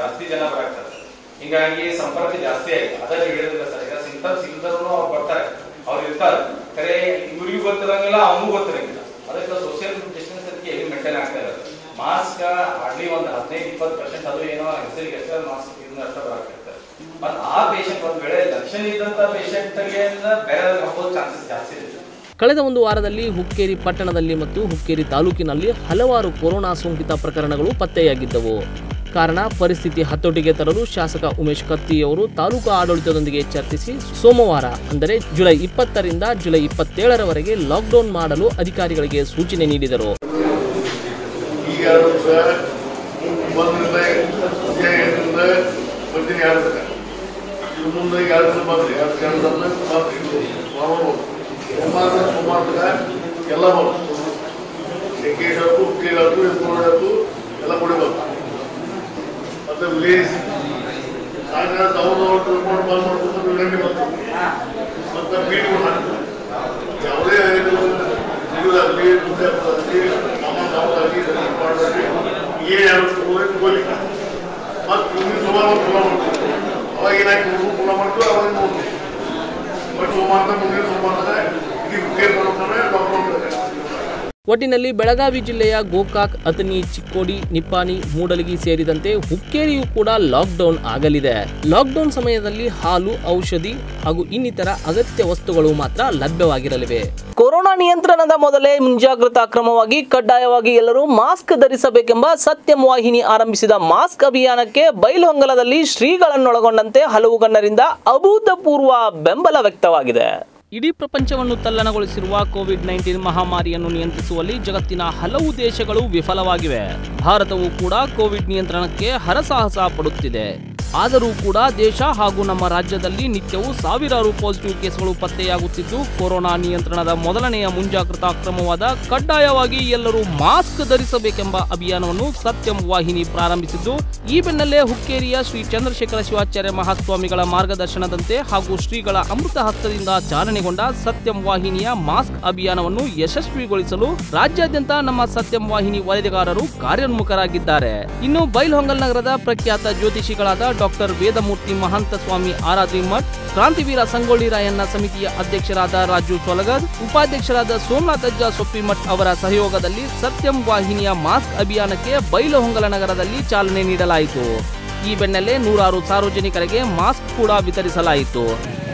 ಜಾಸ್ತಿ ಜನ ಬರಾಕ್ತಾರೆ ಹಿಂಗಾಗಿ ಸಂಪರ್ಕ ಜಾಸ್ತಿ ಆಗಿದೆ ಅದರಲ್ಲಿ ಹೇಳಿದ್ರೆ ಸರ್ ಈಗ ಸಿಂಥರ್ ಸಿಂಥರ್ನು ಅವ್ರು ಬರ್ತಾರೆ ಅವ್ರು ಇರ್ತಾರೆ ಖರೆ ಇವ್ರಿಗೂ ಗೊತ್ತಿರಂಗಿಲ್ಲ ಅವನಿಗೂ ಗೊತ್ತಿರಂಗಿಲ್ಲ ಅದಕ್ಕೆ ಸೋಷಿಯಲ್ ಡಿಸ್ಟೆನ್ಸ್ ಅದಕ್ಕೆ ಎಲ್ಲಿ ಮೇಂಟೈನ್ ಆಗ್ತಾ ಇರೋದು ಮಾಸ್ಕ್ ಹಾರ್ಡ್ಲಿ ಒಂದು ಹದಿನೈದು ಇಪ್ಪತ್ತು ಪರ್ಸೆಂಟ್ ಅದು ಏನೋ ಹೆಸರಿಗೆ ಅಷ್ಟೇ ಮಾಸ್ಕ್ ಇದನ್ನ ಅಷ್ಟೇ ಬರಾಕಿರ್ತಾರೆ ಬಟ್ ಆ ಪೇಷಂಟ್ ಒಂದ್ ವೇಳೆ ಲಕ್ಷಣ ಇದ್ದಂತ ಪೇಷಂಟ್ ಬೇರೆ ಹಾಕೋದು ಚಾನ್ಸಸ್ ಜಾಸ್ತಿ ಇದೆ ಕಳೆದ ಒಂದು ವಾರದಲ್ಲಿ ಹುಕ್ಕೇರಿ ಪಟ್ಟಣದಲ್ಲಿ ಮತ್ತು ಹುಕ್ಕೇರಿ ತಾಲೂಕಿನಲ್ಲಿ ಹಲವಾರು ಕೊರೋನಾ ಸೋಂಕಿತ ಪ್ರಕರಣಗಳು ಪತ್ತೆಯಾಗಿದ್ದವು ಕಾರಣ ಪರಿಸ್ಥಿತಿ ಹತೋಟಿಗೆ ತರಲು ಶಾಸಕ ಉಮೇಶ್ ಕತ್ತಿಯವರು ತಾಲೂಕು ಆಡಳಿತದೊಂದಿಗೆ ಚರ್ಚಿಸಿ ಸೋಮವಾರ ಅಂದರೆ ಜುಲೈ ಇಪ್ಪತ್ತರಿಂದ ಜುಲೈ ಇಪ್ಪತ್ತೇಳರವರೆಗೆ ಲಾಕ್ಡೌನ್ ಮಾಡಲು ಅಧಿಕಾರಿಗಳಿಗೆ ಸೂಚನೆ ನೀಡಿದರು ಈಗ ಎರಡು ದಿವಸ ಒಂದರಿಂದ ಎಂಟರಿಂದ ಬರ್ತೀನಿ ಎರಡು ದಿನ ಇನ್ನು ಮುಂದೆ ಈಗ ಎರಡು ದಿನ ಬಂದ್ರಿ ಎರಡು ಎರಡು ದಿನ ಬಂದ್ರಿ ಸೋಮವಾರ ಸೋಮವಾರ ಎಲ್ಲ ಬಂತು ಶಂಕೇಶ್ ಆಯ್ತು ಹುಕ್ಕೇರಿ ಆಯ್ತು ಎತ್ಕೊಂಡು ಆಯ್ತು ಎಲ್ಲ ಕೊಡಿ ಬಂತು ಮತ್ತೆ ವಿಲೇಜ್ ಸಾಯಂಕಾಲ ತಗೊಂಡು ರಿಪೋರ್ಟ್ ಬಂದ್ ಮಾಡ್ಕೊಂಡು ವಿಳಂಬಿ ಬಂತು ಮತ್ತೆ ಮೀಟಿಂಗ್ ಮಾಡ್ತಾರೆ ಯಾವುದೇ ಇರುವುದಾಗಲಿ ದುಡ್ಡಾಗಲಿ ಸಾಮಾನು ಸಾಮಾಗಲಿ ಮಾಡಲಿ ಏನು ಯಾರು ಹೋಗಿ ಮತ್ತು ಮುಂದಿನ ಸೋಮವಾರ ಒಂದು ಫೋನ್ ಮಾಡ್ತೀವಿ ಅವಾಗ ಏನಾಯ್ತು ಫೋನ್ ಮಾಡ್ತೀವಿ ಅವಾಗ ನೋಡ್ತೀವಿ ಬಟ್ ಸೋಮವಾರ ಮುಂದಿನ ಸೋಮವಾರ ಇದು ಕೇರ್ ಮಾಡ್ತಾರೆ ಲಾಕ್ಡೌನ್ ಒಟ್ಟಿನಲ್ಲಿ ಬೆಳಗಾವಿ ಜಿಲ್ಲೆಯ ಗೋಕಾಕ್ ಅತನಿ ಚಿಕ್ಕೋಡಿ ನಿಪ್ಪಾಣಿ ಮೂಡಲಗಿ ಸೇರಿದಂತೆ ಹುಕ್ಕೇರಿಯೂ ಕೂಡ ಲಾಕ್ಡೌನ್ ಆಗಲಿದೆ ಲಾಕ್ಡೌನ್ ಸಮಯದಲ್ಲಿ ಹಾಲು ಔಷಧಿ ಹಾಗೂ ಇನ್ನಿತರ ಅಗತ್ಯ ವಸ್ತುಗಳು ಮಾತ್ರ ಲಭ್ಯವಾಗಿರಲಿವೆ ಕೊರೋನಾ ನಿಯಂತ್ರಣದ ಮೊದಲೇ ಮುಂಜಾಗ್ರತಾ ಕ್ರಮವಾಗಿ ಕಡ್ಡಾಯವಾಗಿ ಎಲ್ಲರೂ ಮಾಸ್ಕ್ ಧರಿಸಬೇಕೆಂಬ ಸತ್ಯಂ ವಾಹಿನಿ ಆರಂಭಿಸಿದ ಮಾಸ್ಕ್ ಅಭಿಯಾನಕ್ಕೆ ಬೈಲಹೊಂಗಲದಲ್ಲಿ ಶ್ರೀಗಳನ್ನೊಳಗೊಂಡಂತೆ ಹಲವು ಗಣ್ಯರಿಂದ ಅಭೂತಪೂರ್ವ ಬೆಂಬಲ ವ್ಯಕ್ತವಾಗಿದೆ ಇಡೀ ಪ್ರಪಂಚವನ್ನು ತಲ್ಲಣಗೊಳಿಸಿರುವ ಕೋವಿಡ್ ನೈನ್ಟೀನ್ ಮಹಾಮಾರಿಯನ್ನು ನಿಯಂತ್ರಿಸುವಲ್ಲಿ ಜಗತ್ತಿನ ಹಲವು ದೇಶಗಳು ವಿಫಲವಾಗಿವೆ ಭಾರತವು ಕೂಡ ಕೋವಿಡ್ ನಿಯಂತ್ರಣಕ್ಕೆ ಹರಸಾಹಸ ಪಡುತ್ತಿದೆ ಆದರೂ ಕೂಡ ದೇಶ ಹಾಗೂ ನಮ್ಮ ರಾಜ್ಯದಲ್ಲಿ ನಿತ್ಯವೂ ಸಾವಿರಾರು ಪಾಸಿಟಿವ್ ಕೇಸ್ಗಳು ಪತ್ತೆಯಾಗುತ್ತಿದ್ದು ಕೊರೋನಾ ನಿಯಂತ್ರಣದ ಮೊದಲನೆಯ ಮುಂಜಾಗ್ರತಾ ಕ್ರಮವಾದ ಕಡ್ಡಾಯವಾಗಿ ಎಲ್ಲರೂ ಮಾಸ್ಕ್ ಧರಿಸಬೇಕೆಂಬ ಅಭಿಯಾನವನ್ನು ಸತ್ಯಂ ವಾಹಿನಿ ಪ್ರಾರಂಭಿಸಿದ್ದು ಈ ಬೆನ್ನಲ್ಲೇ ಹುಕ್ಕೇರಿಯ ಶ್ರೀ ಚಂದ್ರಶೇಖರ ಶಿವಾಚಾರ್ಯ ಮಹಾಸ್ವಾಮಿಗಳ ಮಾರ್ಗದರ್ಶನದಂತೆ ಹಾಗೂ ಶ್ರೀಗಳ ಅಮೃತ ಹಸ್ತದಿಂದ ಚಾಲನೆಗೊಂಡ ಸತ್ಯಂ ವಾಹಿನಿಯ ಮಾಸ್ಕ್ ಅಭಿಯಾನವನ್ನು ಯಶಸ್ವಿಗೊಳಿಸಲು ರಾಜ್ಯಾದ್ಯಂತ ನಮ್ಮ ಸತ್ಯಂ ವಾಹಿನಿ ವರದಿಗಾರರು ಕಾರ್ಯೋನ್ಮುಖರಾಗಿದ್ದಾರೆ ಇನ್ನು ಬೈಲ್ಹೊಂಗಲ್ ನಗರದ ಪ್ರಖ್ಯಾತ ಜ್ಯೋತಿಷಿಗಳಾದ ಡಾಕ್ಟರ್ ವೇದಮೂರ್ತಿ ಮಹಂತ ಸ್ವಾಮಿ ಆರಾದ್ರಿ ಮಠ್ ಕ್ರಾಂತಿವೀರ ಸಂಗೊಳ್ಳಿ ರಾಯಣ್ಣ ಸಮಿತಿಯ ಅಧ್ಯಕ್ಷರಾದ ರಾಜು ಸೊಲಗದ್ ಉಪಾಧ್ಯಕ್ಷರಾದ ಸೋಮನಾಥ್ ಅಜ್ಜ ಸೊಪ್ಪಿಮಠ್ ಅವರ ಸಹಯೋಗದಲ್ಲಿ ಸತ್ಯಂ ವಾಹಿನಿಯ ಮಾಸ್ಕ್ ಅಭಿಯಾನಕ್ಕೆ ಬೈಲಹೊಂಗಲ ನಗರದಲ್ಲಿ ಚಾಲನೆ ನೀಡಲಾಯಿತು ಈ ಬೆನ್ನಲ್ಲೇ ನೂರಾರು ಸಾರ್ವಜನಿಕರಿಗೆ ಮಾಸ್ಕ್ ಕೂಡ ವಿತರಿಸಲಾಯಿತು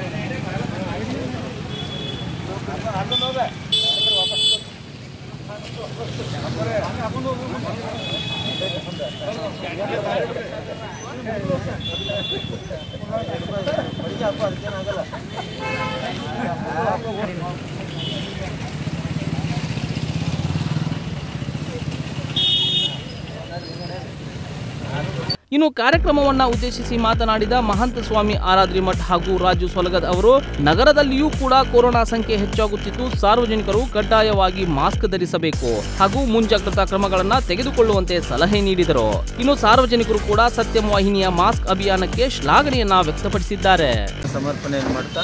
ಇನ್ನು ಕಾರ್ಯಕ್ರಮವನ್ನ ಉದ್ದೇಶಿಸಿ ಮಾತನಾಡಿದ ಮಹಂತ ಸ್ವಾಮಿ ಆರಾದ್ರಿ ಮಠ್ ಹಾಗೂ ರಾಜು ಸೊಲಗದ್ ಅವರು ನಗರದಲ್ಲಿಯೂ ಕೂಡ ಕೊರೋನಾ ಸಂಖ್ಯೆ ಹೆಚ್ಚಾಗುತ್ತಿದ್ದು ಸಾರ್ವಜನಿಕರು ಕಡ್ಡಾಯವಾಗಿ ಮಾಸ್ಕ್ ಧರಿಸಬೇಕು ಹಾಗೂ ಮುಂಜಾಗ್ರತಾ ಕ್ರಮಗಳನ್ನ ತೆಗೆದುಕೊಳ್ಳುವಂತೆ ಸಲಹೆ ನೀಡಿದರು ಇನ್ನು ಸಾರ್ವಜನಿಕರು ಕೂಡ ಸತ್ಯಂ ವಾಹಿನಿಯ ಮಾಸ್ಕ್ ಅಭಿಯಾನಕ್ಕೆ ಶ್ಲಾಘನೆಯನ್ನ ವ್ಯಕ್ತಪಡಿಸಿದ್ದಾರೆ ಸಮರ್ಪಣೆಯನ್ನು ಮಾಡ್ತಾ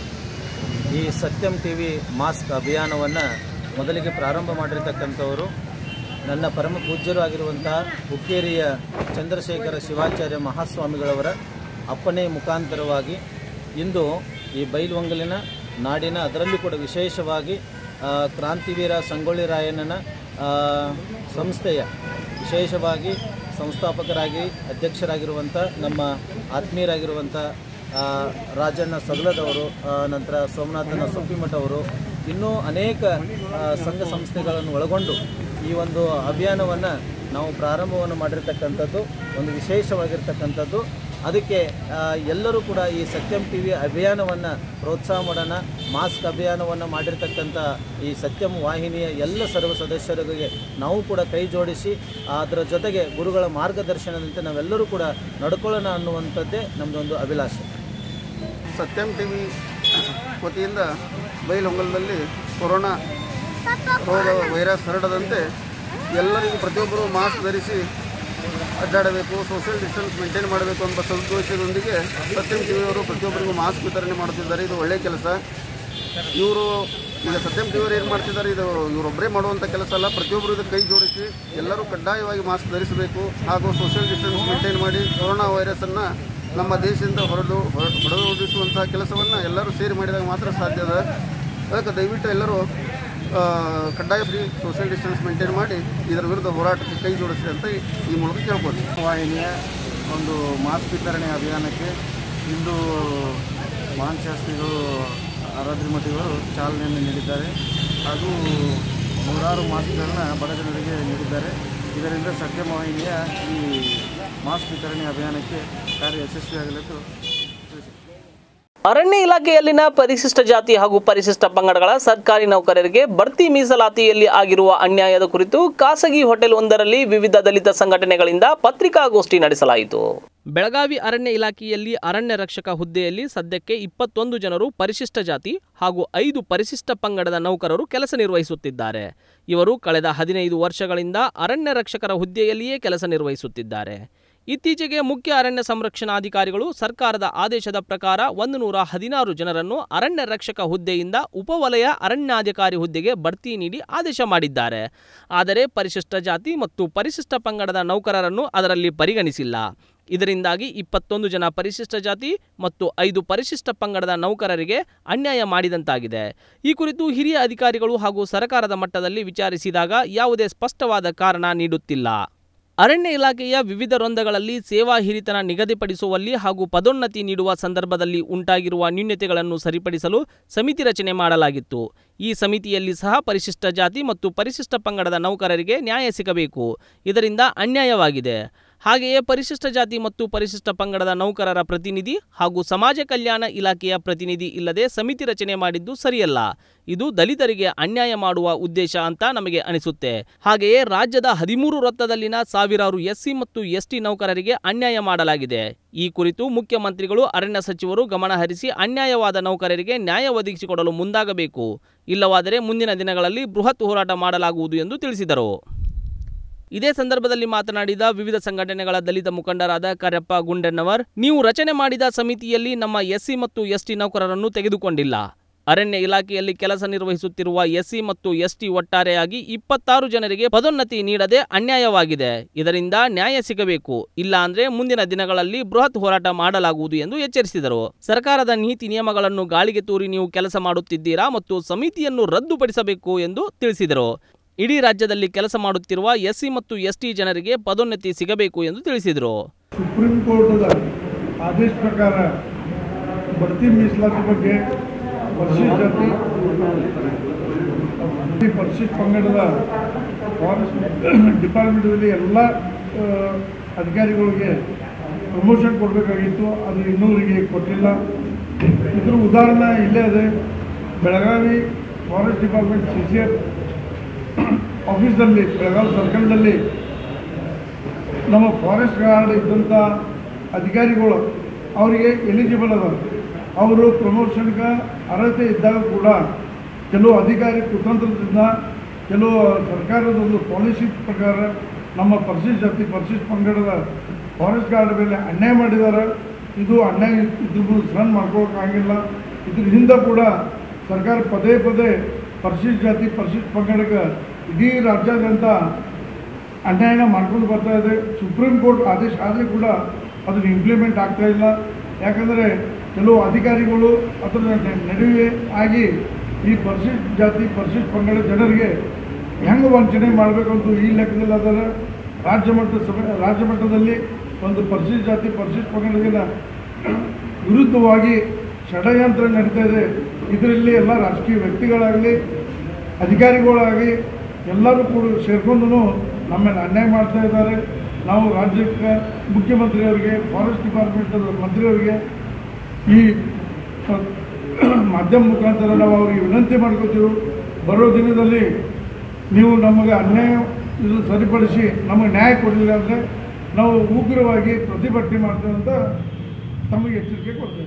ಈ ಸತ್ಯಂ ಟಿ ವಿ ಮಾಸ್ಕ್ ಅಭಿಯಾನವನ್ನು ಮೊದಲಿಗೆ ಪ್ರಾರಂಭ ಮಾಡಿರ್ತಕ್ಕಂಥವರು ನನ್ನ ಪರಮ ಪೂಜ್ಯರು ಆಗಿರುವಂಥ ಹುಕ್ಕೇರಿಯ ಚಂದ್ರಶೇಖರ ಶಿವಾಚಾರ್ಯ ಮಹಾಸ್ವಾಮಿಗಳವರ ಅಪ್ಪಣೆ ಮುಖಾಂತರವಾಗಿ ಇಂದು ಈ ಬೈಲ್ವಂಗಲಿನ ನಾಡಿನ ಅದರಲ್ಲೂ ಕೂಡ ವಿಶೇಷವಾಗಿ ಆ, ಕ್ರಾಂತಿವೀರ ಸಂಗೊಳ್ಳಿ ರಾಯಣ್ಣನ ಆ, ಸಂಸ್ಥೆಯ ವಿಶೇಷವಾಗಿ ಸಂಸ್ಥಾಪಕರಾಗಿ ಅಧ್ಯಕ್ಷರಾಗಿರುವಂಥ ನಮ್ಮ ಆತ್ಮೀಯರಾಗಿರುವಂಥ ಆ, ರಾಜಣ್ಣ ಸಗಲದವರು ಆ, ನಂತರ ಸೋಮನಾಥನ ಸೊಪ್ಪಿಮಠ ಅವರು ಇನ್ನೂ ಅನೇಕ ಆ, ಸಂಘ ಸಂಸ್ಥೆಗಳನ್ನು ಒಳಗೊಂಡು ಈ ಒಂದು ಅಭಿಯಾನವನ್ನು ನಾವು ಪ್ರಾರಂಭವನ್ನು ಮಾಡಿರ್ತಕ್ಕಂಥದ್ದು ಒಂದು ವಿಶೇಷವಾಗಿರ್ತಕ್ಕಂಥದ್ದು ಅದಕ್ಕೆ ಆ, ಎಲ್ಲರೂ ಕೂಡ ಈ ಸತ್ಯಂ ಟಿ ವಿ ಅಭಿಯಾನವನ್ನು ಪ್ರೋತ್ಸಾಹ ಮಾಡೋಣ ಮಾಸ್ಕ್ ಅಭಿಯಾನವನ್ನು ಮಾಡಿರ್ತಕ್ಕಂಥ ಈ ಸತ್ಯಂ ವಾಹಿನಿಯ ಎಲ್ಲ ಸರ್ವ ಸದಸ್ಯರಿಗೆ ನಾವು ಕೂಡ ಕೈ ಜೋಡಿಸಿ ಅದರ ಜೊತೆಗೆ ಗುರುಗಳ ಮಾರ್ಗದರ್ಶನದಂತೆ ನಾವೆಲ್ಲರೂ ಕೂಡ ನಡ್ಕೊಳ್ಳೋಣ ಅನ್ನುವಂಥದ್ದೇ ನಮ್ಮದೊಂದು ಅಭಿಲಾಷೆ ಸತ್ಯಂ ಟಿ ವಿ ವತಿಯಿಂದ ಬೈಲಹೊಂಗಲದಲ್ಲಿ ಕೊರೋನಾ ರೋಗ ವೈರಸ್ ಹರಡದಂತೆ ಎಲ್ಲರಿಗೂ ಪ್ರತಿಯೊಬ್ಬರು ಮಾಸ್ಕ್ ಧರಿಸಿ ಅಡ್ಡಾಡಬೇಕು ಸೋಷಿಯಲ್ ಡಿಸ್ಟೆನ್ಸ್ ಮೇಂಟೈನ್ ಮಾಡಬೇಕು ಎಂಬ ಸದುದ್ದೇಶದೊಂದಿಗೆ ಸತ್ಯಂ ಟಿ ವಿಯವರು ಪ್ರತಿಯೊಬ್ಬರಿಗೂ ಮಾಸ್ಕ್ ವಿತರಣೆ ಮಾಡುತ್ತಿದ್ದಾರೆ ಇದು ಒಳ್ಳೆಯ ಕೆಲಸ ಇವರು ಈಗ ಸತ್ಯಂ ಟಿವರು ಏನು ಮಾಡ್ತಿದ್ದಾರೆ ಇದು ಇವರೊಬ್ಬರೇ ಮಾಡುವಂಥ ಕೆಲಸ ಅಲ್ಲ ಪ್ರತಿಯೊಬ್ಬರು ಇದಕ್ಕೆ ಕೈ ಜೋಡಿಸಿ ಎಲ್ಲರೂ ಕಡ್ಡಾಯವಾಗಿ ಮಾಸ್ಕ್ ಧರಿಸಬೇಕು ಹಾಗೂ ಸೋಷಿಯಲ್ ಡಿಸ್ಟೆನ್ಸ್ ಮೇಂಟೈನ್ ಮಾಡಿ ಕೊರೋನಾ ವೈರಸನ್ನು ನಮ್ಮ ದೇಶದಿಂದ ಹೊರಡು ಹೊರ- ಹೊರಡೋಡಿಸುವಂಥ ಕೆಲಸವನ್ನು ಎಲ್ಲರೂ ಸೇರಿ ಮಾಡಿದಾಗ ಮಾತ್ರ ಸಾಧ್ಯ ಅದ ಅದಕ್ಕೆ ದಯವಿಟ್ಟು ಎಲ್ಲರೂ ಆ, ಕಡ್ಡಾಯ ಫ್ರೀ ಸೋಷಿಯಲ್ ಡಿಸ್ಟೆನ್ಸ್ ಮೇಂಟೈನ್ ಮಾಡಿ ಇದರ ವಿರುದ್ಧ ಹೋರಾಟಕ್ಕೆ ಕೈ ಜೋಡಿಸಿ ಅಂತ ಈ- ಈ ಮೂಲಕ ಕೇಳ್ಬೋದು ವಾಹಿನಿಯ ಒಂದು ಮಾಸ್ಕ್ ವಿತರಣೆ ಅಭಿಯಾನಕ್ಕೆ ಇಂದು ಮಹಾನ್ ಶಾಸ್ತ್ರಿಗಳು ಆರಾಧ್ಯ ಚಾಲನೆಯನ್ನು ನೀಡಿದ್ದಾರೆ ಹಾಗೂ ನೂರಾರು ಮಾಸ್ಕ್ಗಳನ್ನ ಬಡ ಜನರಿಗೆ ನೀಡಿದ್ದಾರೆ ಇದರಿಂದ ಸತ್ಯಂ ವಾಹಿನಿಯ ಈ ಮಾಸ್ಕ್ ವಿತರಣೆ ಅಭಿಯಾನಕ್ಕೆ ಕಾರ್ಯ ಯಶಸ್ವಿಯಾಗಲಿದ್ದು ತಿಳಿಸಿದೆ ಅರಣ್ಯ ಇಲಾಖೆಯಲ್ಲಿನ ಪರಿಶಿಷ್ಟ ಜಾತಿ ಹಾಗೂ ಪರಿಶಿಷ್ಟ ಪಂಗಡಗಳ ಸರ್ಕಾರಿ ನೌಕರರಿಗೆ ಬಡ್ತಿ ಮೀಸಲಾತಿಯಲ್ಲಿ ಆಗಿರುವ ಅನ್ಯಾಯದ ಕುರಿತು ಖಾಸಗಿ ಹೋಟೆಲ್ ಒಂದರಲ್ಲಿ ವಿವಿಧ ದಲಿತ ಸಂಘಟನೆಗಳಿಂದ ಪತ್ರಿಕಾಗೋಷ್ಠಿ ನಡೆಸಲಾಯಿತು ಬೆಳಗಾವಿ ಅರಣ್ಯ ಇಲಾಖೆಯಲ್ಲಿ ಅರಣ್ಯ ರಕ್ಷಕ ಹುದ್ದೆಯಲ್ಲಿ ಸದ್ಯಕ್ಕೆ ಇಪ್ಪತ್ತೊಂದು ಜನರು ಪರಿಶಿಷ್ಟ ಜಾತಿ ಹಾಗೂ ಐದು ಪರಿಶಿಷ್ಟ ಪಂಗಡದ ನೌಕರರು ಕೆಲಸ ನಿರ್ವಹಿಸುತ್ತಿದ್ದಾರೆ ಇವರು ಕಳೆದ ಹದಿನೈದು ವರ್ಷಗಳಿಂದ ಅರಣ್ಯ ರಕ್ಷಕರ ಹುದ್ದೆಯಲ್ಲಿಯೇ ಕೆಲಸ ನಿರ್ವಹಿಸುತ್ತಿದ್ದಾರೆ ಇತ್ತೀಚೆಗೆ ಮುಖ್ಯ ಅರಣ್ಯ ಸಂರಕ್ಷಣಾಧಿಕಾರಿಗಳು ಸರ್ಕಾರದ ಆದೇಶದ ಪ್ರಕಾರ ಒಂದು ನೂರ ಹದಿನಾರು ಜನರನ್ನು ಅರಣ್ಯ ರಕ್ಷಕ ಹುದ್ದೆಯಿಂದ ಉಪವಲಯ ಅರಣ್ಯಾಧಿಕಾರಿ ಹುದ್ದೆಗೆ ಬಡ್ತಿ ನೀಡಿ ಆದೇಶ ಮಾಡಿದ್ದಾರೆ ಆದರೆ ಪರಿಶಿಷ್ಟ ಜಾತಿ ಮತ್ತು ಪರಿಶಿಷ್ಟ ಪಂಗಡದ ನೌಕರರನ್ನು ಅದರಲ್ಲಿ ಪರಿಗಣಿಸಿಲ್ಲ ಇದರಿಂದಾಗಿ ಇಪ್ಪತ್ತೊಂದು ಜನ ಪರಿಶಿಷ್ಟ ಜಾತಿ ಮತ್ತು ಐದು ಪರಿಶಿಷ್ಟ ಪಂಗಡದ ನೌಕರರಿಗೆ ಅನ್ಯಾಯ ಮಾಡಿದಂತಾಗಿದೆ ಈ ಕುರಿತು ಹಿರಿಯ ಅಧಿಕಾರಿಗಳು ಹಾಗೂ ಸರ್ಕಾರದ ಮಟ್ಟದಲ್ಲಿ ವಿಚಾರಿಸಿದಾಗ ಯಾವುದೇ ಸ್ಪಷ್ಟವಾದ ಕಾರಣ ನೀಡುತ್ತಿಲ್ಲ ಅರಣ್ಯ ಇಲಾಖೆಯ ವಿವಿಧ ವೃಂದಗಳಲ್ಲಿ ಸೇವಾ ಹಿರಿತನ ನಿಗದಿಪಡಿಸುವಲ್ಲಿ ಹಾಗೂ ಪದೋನ್ನತಿ ನೀಡುವ ಸಂದರ್ಭದಲ್ಲಿ ಉಂಟಾಗಿರುವ ನ್ಯೂನ್ಯತೆಗಳನ್ನು ಸರಿಪಡಿಸಲು ಸಮಿತಿ ರಚನೆ ಮಾಡಲಾಗಿತ್ತು ಈ ಸಮಿತಿಯಲ್ಲಿ ಸಹ ಪರಿಶಿಷ್ಟ ಜಾತಿ ಮತ್ತು ಪರಿಶಿಷ್ಟ ಪಂಗಡದ ನೌಕರರಿಗೆ ನ್ಯಾಯ ಸಿಗಬೇಕು ಇದರಿಂದ ಅನ್ಯಾಯವಾಗಿದೆ ಹಾಗೆಯೇ ಪರಿಶಿಷ್ಟ ಜಾತಿ ಮತ್ತು ಪರಿಶಿಷ್ಟ ಪಂಗಡದ ನೌಕರರ ಪ್ರತಿನಿಧಿ ಹಾಗೂ ಸಮಾಜ ಕಲ್ಯಾಣ ಇಲಾಖೆಯ ಪ್ರತಿನಿಧಿ ಇಲ್ಲದೆ ಸಮಿತಿ ರಚನೆ ಮಾಡಿದ್ದು ಸರಿಯಲ್ಲ ಇದು ದಲಿತರಿಗೆ ಅನ್ಯಾಯ ಮಾಡುವ ಉದ್ದೇಶ ಅಂತ ನಮಗೆ ಅನಿಸುತ್ತೆ ಹಾಗೆಯೇ ರಾಜ್ಯದ ಹದಿಮೂರು ವೃತ್ತದಲ್ಲಿನ ಸಾವಿರಾರು ಎಸ್ಸಿ ಮತ್ತು ಎಸ್ಟಿ ನೌಕರರಿಗೆ ಅನ್ಯಾಯ ಮಾಡಲಾಗಿದೆ ಈ ಕುರಿತು ಮುಖ್ಯಮಂತ್ರಿಗಳು ಅರಣ್ಯ ಸಚಿವರು ಗಮನ ಹರಿಸಿ ಅನ್ಯಾಯವಾದ ನೌಕರರಿಗೆ ನ್ಯಾಯ ಒದಗಿಸಿಕೊಡಲು ಮುಂದಾಗಬೇಕು ಇಲ್ಲವಾದರೆ ಮುಂದಿನ ದಿನಗಳಲ್ಲಿ ಬೃಹತ್ ಹೋರಾಟ ಮಾಡಲಾಗುವುದು ಎಂದು ತಿಳಿಸಿದರು ಇದೇ ಸಂದರ್ಭದಲ್ಲಿ ಮಾತನಾಡಿದ ವಿವಿಧ ಸಂಘಟನೆಗಳ ದಲಿತ ಮುಖಂಡರಾದ ಕರೆಪ್ಪ ಗುಂಡಣ್ಣವರ್ ನೀವು ರಚನೆ ಮಾಡಿದ ಸಮಿತಿಯಲ್ಲಿ ನಮ್ಮ ಎಸ್ಸಿ ಮತ್ತು ಎಸ್ಟಿ ನೌಕರರನ್ನು ತೆಗೆದುಕೊಂಡಿಲ್ಲ ಅರಣ್ಯ ಇಲಾಖೆಯಲ್ಲಿ ಕೆಲಸ ನಿರ್ವಹಿಸುತ್ತಿರುವ ಎಸ್ಸಿ ಮತ್ತು ಎಸ್ಟಿ ಒಟ್ಟಾರೆಯಾಗಿ ಇಪ್ಪತ್ತಾರು ಜನರಿಗೆ ಪದೋನ್ನತಿ ನೀಡದೆ ಅನ್ಯಾಯವಾಗಿದೆ ಇದರಿಂದ ನ್ಯಾಯ ಸಿಗಬೇಕು ಇಲ್ಲ ಅಂದ್ರೆ ಮುಂದಿನ ದಿನಗಳಲ್ಲಿ ಬೃಹತ್ ಹೋರಾಟ ಮಾಡಲಾಗುವುದು ಎಂದು ಎಚ್ಚರಿಸಿದರು ಸರ್ಕಾರದ ನೀತಿ ನಿಯಮಗಳನ್ನು ಗಾಳಿಗೆ ತೂರಿ ನೀವು ಕೆಲಸ ಮಾಡುತ್ತಿದ್ದೀರಾ ಮತ್ತು ಸಮಿತಿಯನ್ನು ರದ್ದುಪಡಿಸಬೇಕು ಎಂದು ತಿಳಿಸಿದರು ಇಡೀ ರಾಜ್ಯದಲ್ಲಿ ಕೆಲಸ ಮಾಡುತ್ತಿರುವ ಎಸ್ಸಿ ಮತ್ತು ಎಸ್ಟಿ ಜನರಿಗೆ ಪದೋನ್ನತಿ ಸಿಗಬೇಕು ಎಂದು ತಿಳಿಸಿದರು ಸುಪ್ರೀಂ ಕೋರ್ಟದ ಆದೇಶ ಪ್ರಕಾರ ಬಡ್ತಿ ಮೀಸಲಾತಿ ಬಗ್ಗೆ ಪರಿಶಿಷ್ಟ ಜಾತಿ ಈ ಪರಿಶಿಷ್ಟ ಪಂಗಡದ ಫಾರೆಸ್ಟ್ ಡಿಪಾರ್ಟ್ಮೆಂಟಲ್ಲಿ ಎಲ್ಲ ಆ, ಅಧಿಕಾರಿಗಳಿಗೆ ಪ್ರಮೋಷನ್ ಕೊಡಬೇಕಾಗಿತ್ತು ಅದು ಇನ್ನೂರಿಗೆ ಕೊಟ್ಟಿಲ್ಲ ಇದ್ರ ಉದಾಹರಣೆ ಇಲ್ಲೇ ಇದೆ Belagavi forest department C C F ಆಫೀಸಲ್ಲಿ ಬೆಳಗಾವಿ ಸರ್ಕಲ್ನಲ್ಲಿ ನಮ್ಮ ಫಾರೆಸ್ಟ್ ಗಾರ್ಡ್ ಇದ್ದಂಥ ಅಧಿಕಾರಿಗಳು ಅವರಿಗೆ ಎಲಿಜಿಬಲ್ ಅದ ಅವರು ಪ್ರಮೋಷನ್ಗೆ ಅರ್ಹತೆ ಇದ್ದಾಗ ಕೂಡ ಕೆಲವು ಅಧಿಕಾರಿ ಕುತಂತ್ರದಿಂದ ಕೆಲವು ಸರ್ಕಾರದ ಒಂದು ಪಾಲಿಸಿ ಪ್ರಕಾರ ನಮ್ಮ ಪರಿಶಿಷ್ಟ ಜಾತಿ ಪರಿಶಿಷ್ಟ ಪಂಗಡದ ಫಾರೆಸ್ಟ್ ಗಾರ್ಡ್ ಮೇಲೆ ಅನ್ಯಾಯ ಮಾಡಿದ್ದಾರೆ ಇದು ಅನ್ಯಾಯ ಇದ್ರ ಸಹನ ಮಾಡ್ಕೋಕ್ಕಾಗಿಲ್ಲ ಇದ್ರ ಹಿಂದೆ ಕೂಡ ಸರ್ಕಾರ ಪದೇ ಪದೇ ಪರಿಶಿಷ್ಟ ಜಾತಿ ಪರಿಶಿಷ್ಟ ಪಂಗಡಕ್ಕೆ ಇಡೀ ರಾಜ್ಯಾದ್ಯಂತ ಅನ್ಯಾಯನ ಮಾಡ್ಕೊಂಡು ಬರ್ತಾ ಇದೆ ಸುಪ್ರೀಂ ಕೋರ್ಟ್ ಆದೇಶ ಆದರೆ ಕೂಡ ಅದನ್ನು ಇಂಪ್ಲಿಮೆಂಟ್ ಆಗ್ತಾ ಇಲ್ಲ ಯಾಕಂದರೆ ಕೆಲವು ಅಧಿಕಾರಿಗಳು ಅದರ ನ- ನಡುವೆ ಆಗಿ ಈ ಪರಿಶಿಷ್ಟ ಜಾತಿ ಪರಿಶಿಷ್ಟ ಪಂಗಡ ಜನರಿಗೆ ಹೆಂಗೆ ವಂಚನೆ ಮಾಡಬೇಕಂತ ಈ ಲೆಕ್ಕದಲ್ಲಿ ಅದರ ರಾಜ್ಯ ಮಟ್ಟ ಸಭೆ ರಾಜ್ಯ ಮಟ್ಟದಲ್ಲಿ ಒಂದು ಪರಿಶಿಷ್ಟ ಜಾತಿ ಪರಿಶಿಷ್ಟ ಪಂಗಡಗಳ ವಿರುದ್ಧವಾಗಿ ಷಡ್ಯಂತ್ರ ನಡೀತಾ ಇದೆ ಇದರಲ್ಲಿ ಎಲ್ಲ ರಾಜಕೀಯ ವ್ಯಕ್ತಿಗಳಾಗಲಿ ಅಧಿಕಾರಿಗಳಾಗಿ ಎಲ್ಲರೂ ಕೂಡ ಸೇರ್ಕೊಂಡು ನಮ್ಮೇಲೆ ಅನ್ಯಾಯ ಮಾಡ್ತಾ ಇದ್ದಾರೆ ನಾವು ರಾಜ್ಯಕ್ಕೆ ಮುಖ್ಯಮಂತ್ರಿಯವರಿಗೆ ಫಾರೆಸ್ಟ್ ಡಿಪಾರ್ಟ್ಮೆಂಟ್ ಮಂತ್ರಿಯವರಿಗೆ ಈ ಅ, ಮಾಧ್ಯಮ ಮುಖಾಂತರ ನಾವು ಅವರಿಗೆ ವಿನಂತಿ ಮಾಡ್ಕೋತೀವಿ ಬರೋ ದಿನದಲ್ಲಿ ನೀವು ನಮಗೆ ಅನ್ಯಾಯ ಇದು ಸರಿಪಡಿಸಿ ನಮಗೆ ನ್ಯಾಯ ಕೊಡಲಿಲ್ಲ ಅಂದರೆ ನಾವು ಉಗ್ರವಾಗಿ ಪ್ರತಿಭಟನೆ ಮಾಡ್ತೇವೆ ಅಂತ ತಮಗೆ ಎಚ್ಚರಿಕೆ ಕೊಡ್ತೇವೆ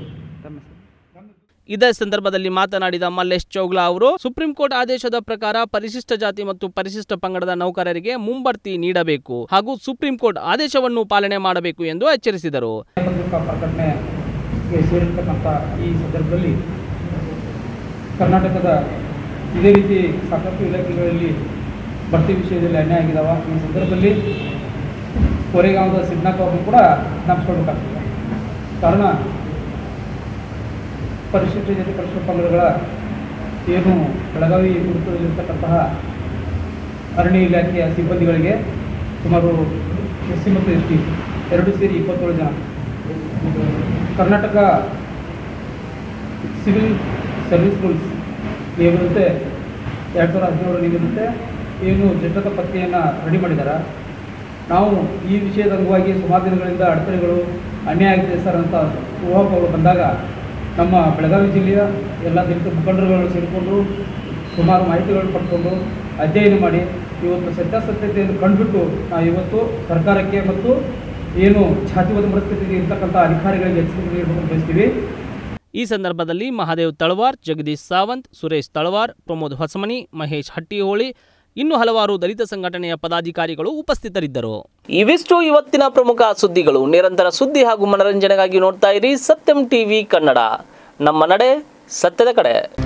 ಇದೇ ಸಂದರ್ಭದಲ್ಲಿ ಮಾತನಾಡಿದ ಮಲ್ಲೇಶ್ ಚೌಗ್ಲಾ ಅವರು ಸುಪ್ರೀಂ ಕೋರ್ಟ್ ಆದೇಶದ ಪ್ರಕಾರ ಪರಿಶಿಷ್ಟ ಜಾತಿ ಮತ್ತು ಪರಿಶಿಷ್ಟ ಪಂಗಡದ ನೌಕರರಿಗೆ ಮುಂಬಡ್ತಿ ನೀಡಬೇಕು ಹಾಗೂ ಸುಪ್ರೀಂ ಕೋರ್ಟ್ ಆದೇಶವನ್ನು ಪಾಲನೆ ಮಾಡಬೇಕು ಎಂದು ಎಚ್ಚರಿಸಿದರು ಪತ್ರಿಕಾ ಪ್ರಕಟಣೆಗೆ ಸೇರಿರ್ತಕ್ಕಂಥ ಈ ಸಂದರ್ಭದಲ್ಲಿ ಕರ್ನಾಟಕದ ಇದೇ ರೀತಿ ಸಾಕಷ್ಟು ಇಲಾಖೆಗಳಲ್ಲಿ ಭರ್ತಿ ವಿಷಯದಲ್ಲಿ ಅನ್ಯಾಯ ಆಗಿದಾವ ಈ ಸಂದರ್ಭದಲ್ಲಿ ಕೊರೆಗಾಂವದ ಸಿದ್ನಾಕ್ ಅವ್ರನ್ನು ಕೂಡ ಜ್ಞಾಪಿಸ್ಕೊಳ್ಬೇಕಾಗ್ತದೆ ಕಾರಣ ಪರಿಶಿಷ್ಟ ಜಾತಿ ಪರಿಶಿಷ್ಟ ಪಂಗಡಗಳ ಏನು ಬೆಳಗಾವಿ ವೃತ್ತದಲ್ಲಿರ್ತಕ್ಕಂತಹ ಅರಣ್ಯ ಇಲಾಖೆಯ ಸಿಬ್ಬಂದಿಗಳಿಗೆ ಸುಮಾರು ಎಸ್ ಸಿ ಮತ್ತು ಎಸ್ ಟಿ ಎರಡು ಸೇರಿ ಇಪ್ಪತ್ತೇಳು ಜನ ಕರ್ನಾಟಕ ಸಿವಿಲ್ ಸರ್ವಿಸ್ ರೂಲ್ಸ್ ನಿಯಮದಂತೆ ಎರಡು ಸಾವಿರದ ಹದಿನೇಳರ ನಿಯಮದಂತೆ ಏನು ಜಟ್ಟದ ಪತ್ರಿಕೆಯನ್ನು ರೆಡಿ ಮಾಡಿದ್ದಾರೆ ನಾವು ಈ ವಿಷಯದ ಅಂಗವಾಗಿ ಸುಮಾರು ದಿನಗಳಿಂದ ಅಡೆತಡೆಗಳು ಅನ್ಯಾಯ ಆಗಿದೆ ಸರ್ ಅಂತ ಊಹಾಪೋಹಗಳು ಬಂದಾಗ ನಮ್ಮ ಬೆಳಗಾವಿ ಜಿಲ್ಲೆಯ ಎಲ್ಲ ದಲಿತ ಮುಖಂಡರುಗಳು ಸೇರಿಕೊಂಡು ಸುಮಾರು ಮಾಹಿತಿಗಳನ್ನು ಪಡ್ಕೊಂಡು ಅಧ್ಯಯನ ಮಾಡಿ ಇವತ್ತು ಸತ್ಯಾಸತ್ಯತೆಯನ್ನು ಕಂಡುಬಿಟ್ಟು ನಾವು ಇವತ್ತು ಸರ್ಕಾರಕ್ಕೆ ಮತ್ತು ಏನು ಜಾತಿವಾದ ಮನಸ್ಥಿತಿಗೆ ಇರ್ತಕ್ಕಂಥ ಅಧಿಕಾರಿಗಳಿಗೆ ಎಚ್ಚರಿಕೆ ನೀಡಬೇಕು ಬಯಸ್ತೀವಿ ಈ ಸಂದರ್ಭದಲ್ಲಿ ಮಹಾದೇವ್ ತಳವಾರ್ ಜಗದೀಶ್ ಸಾವಂತ್ ಸುರೇಶ್ ತಳವಾರ್ ಪ್ರಮೋದ್ ಹೊಸಮನಿ ಮಹೇಶ್ ಹಟ್ಟಿಹೋಳಿ ಇನ್ನು ಹಲವಾರು ದಲಿತ ಸಂಘಟನೆಯ ಪದಾಧಿಕಾರಿಗಳು ಉಪಸ್ಥಿತರಿದ್ದರು ಇವಿಷ್ಟು ಇವತ್ತಿನ ಪ್ರಮುಖ ಸುದ್ದಿಗಳು ನಿರಂತರ ಸುದ್ದಿ ಹಾಗೂ ಮನರಂಜನೆಗಾಗಿ ನೋಡ್ತಾ ಇರಿ ಸತ್ಯಂ ಟಿವಿ ಕನ್ನಡ ನಮ್ಮ ನಡೆ ಸತ್ಯದ ಕಡೆ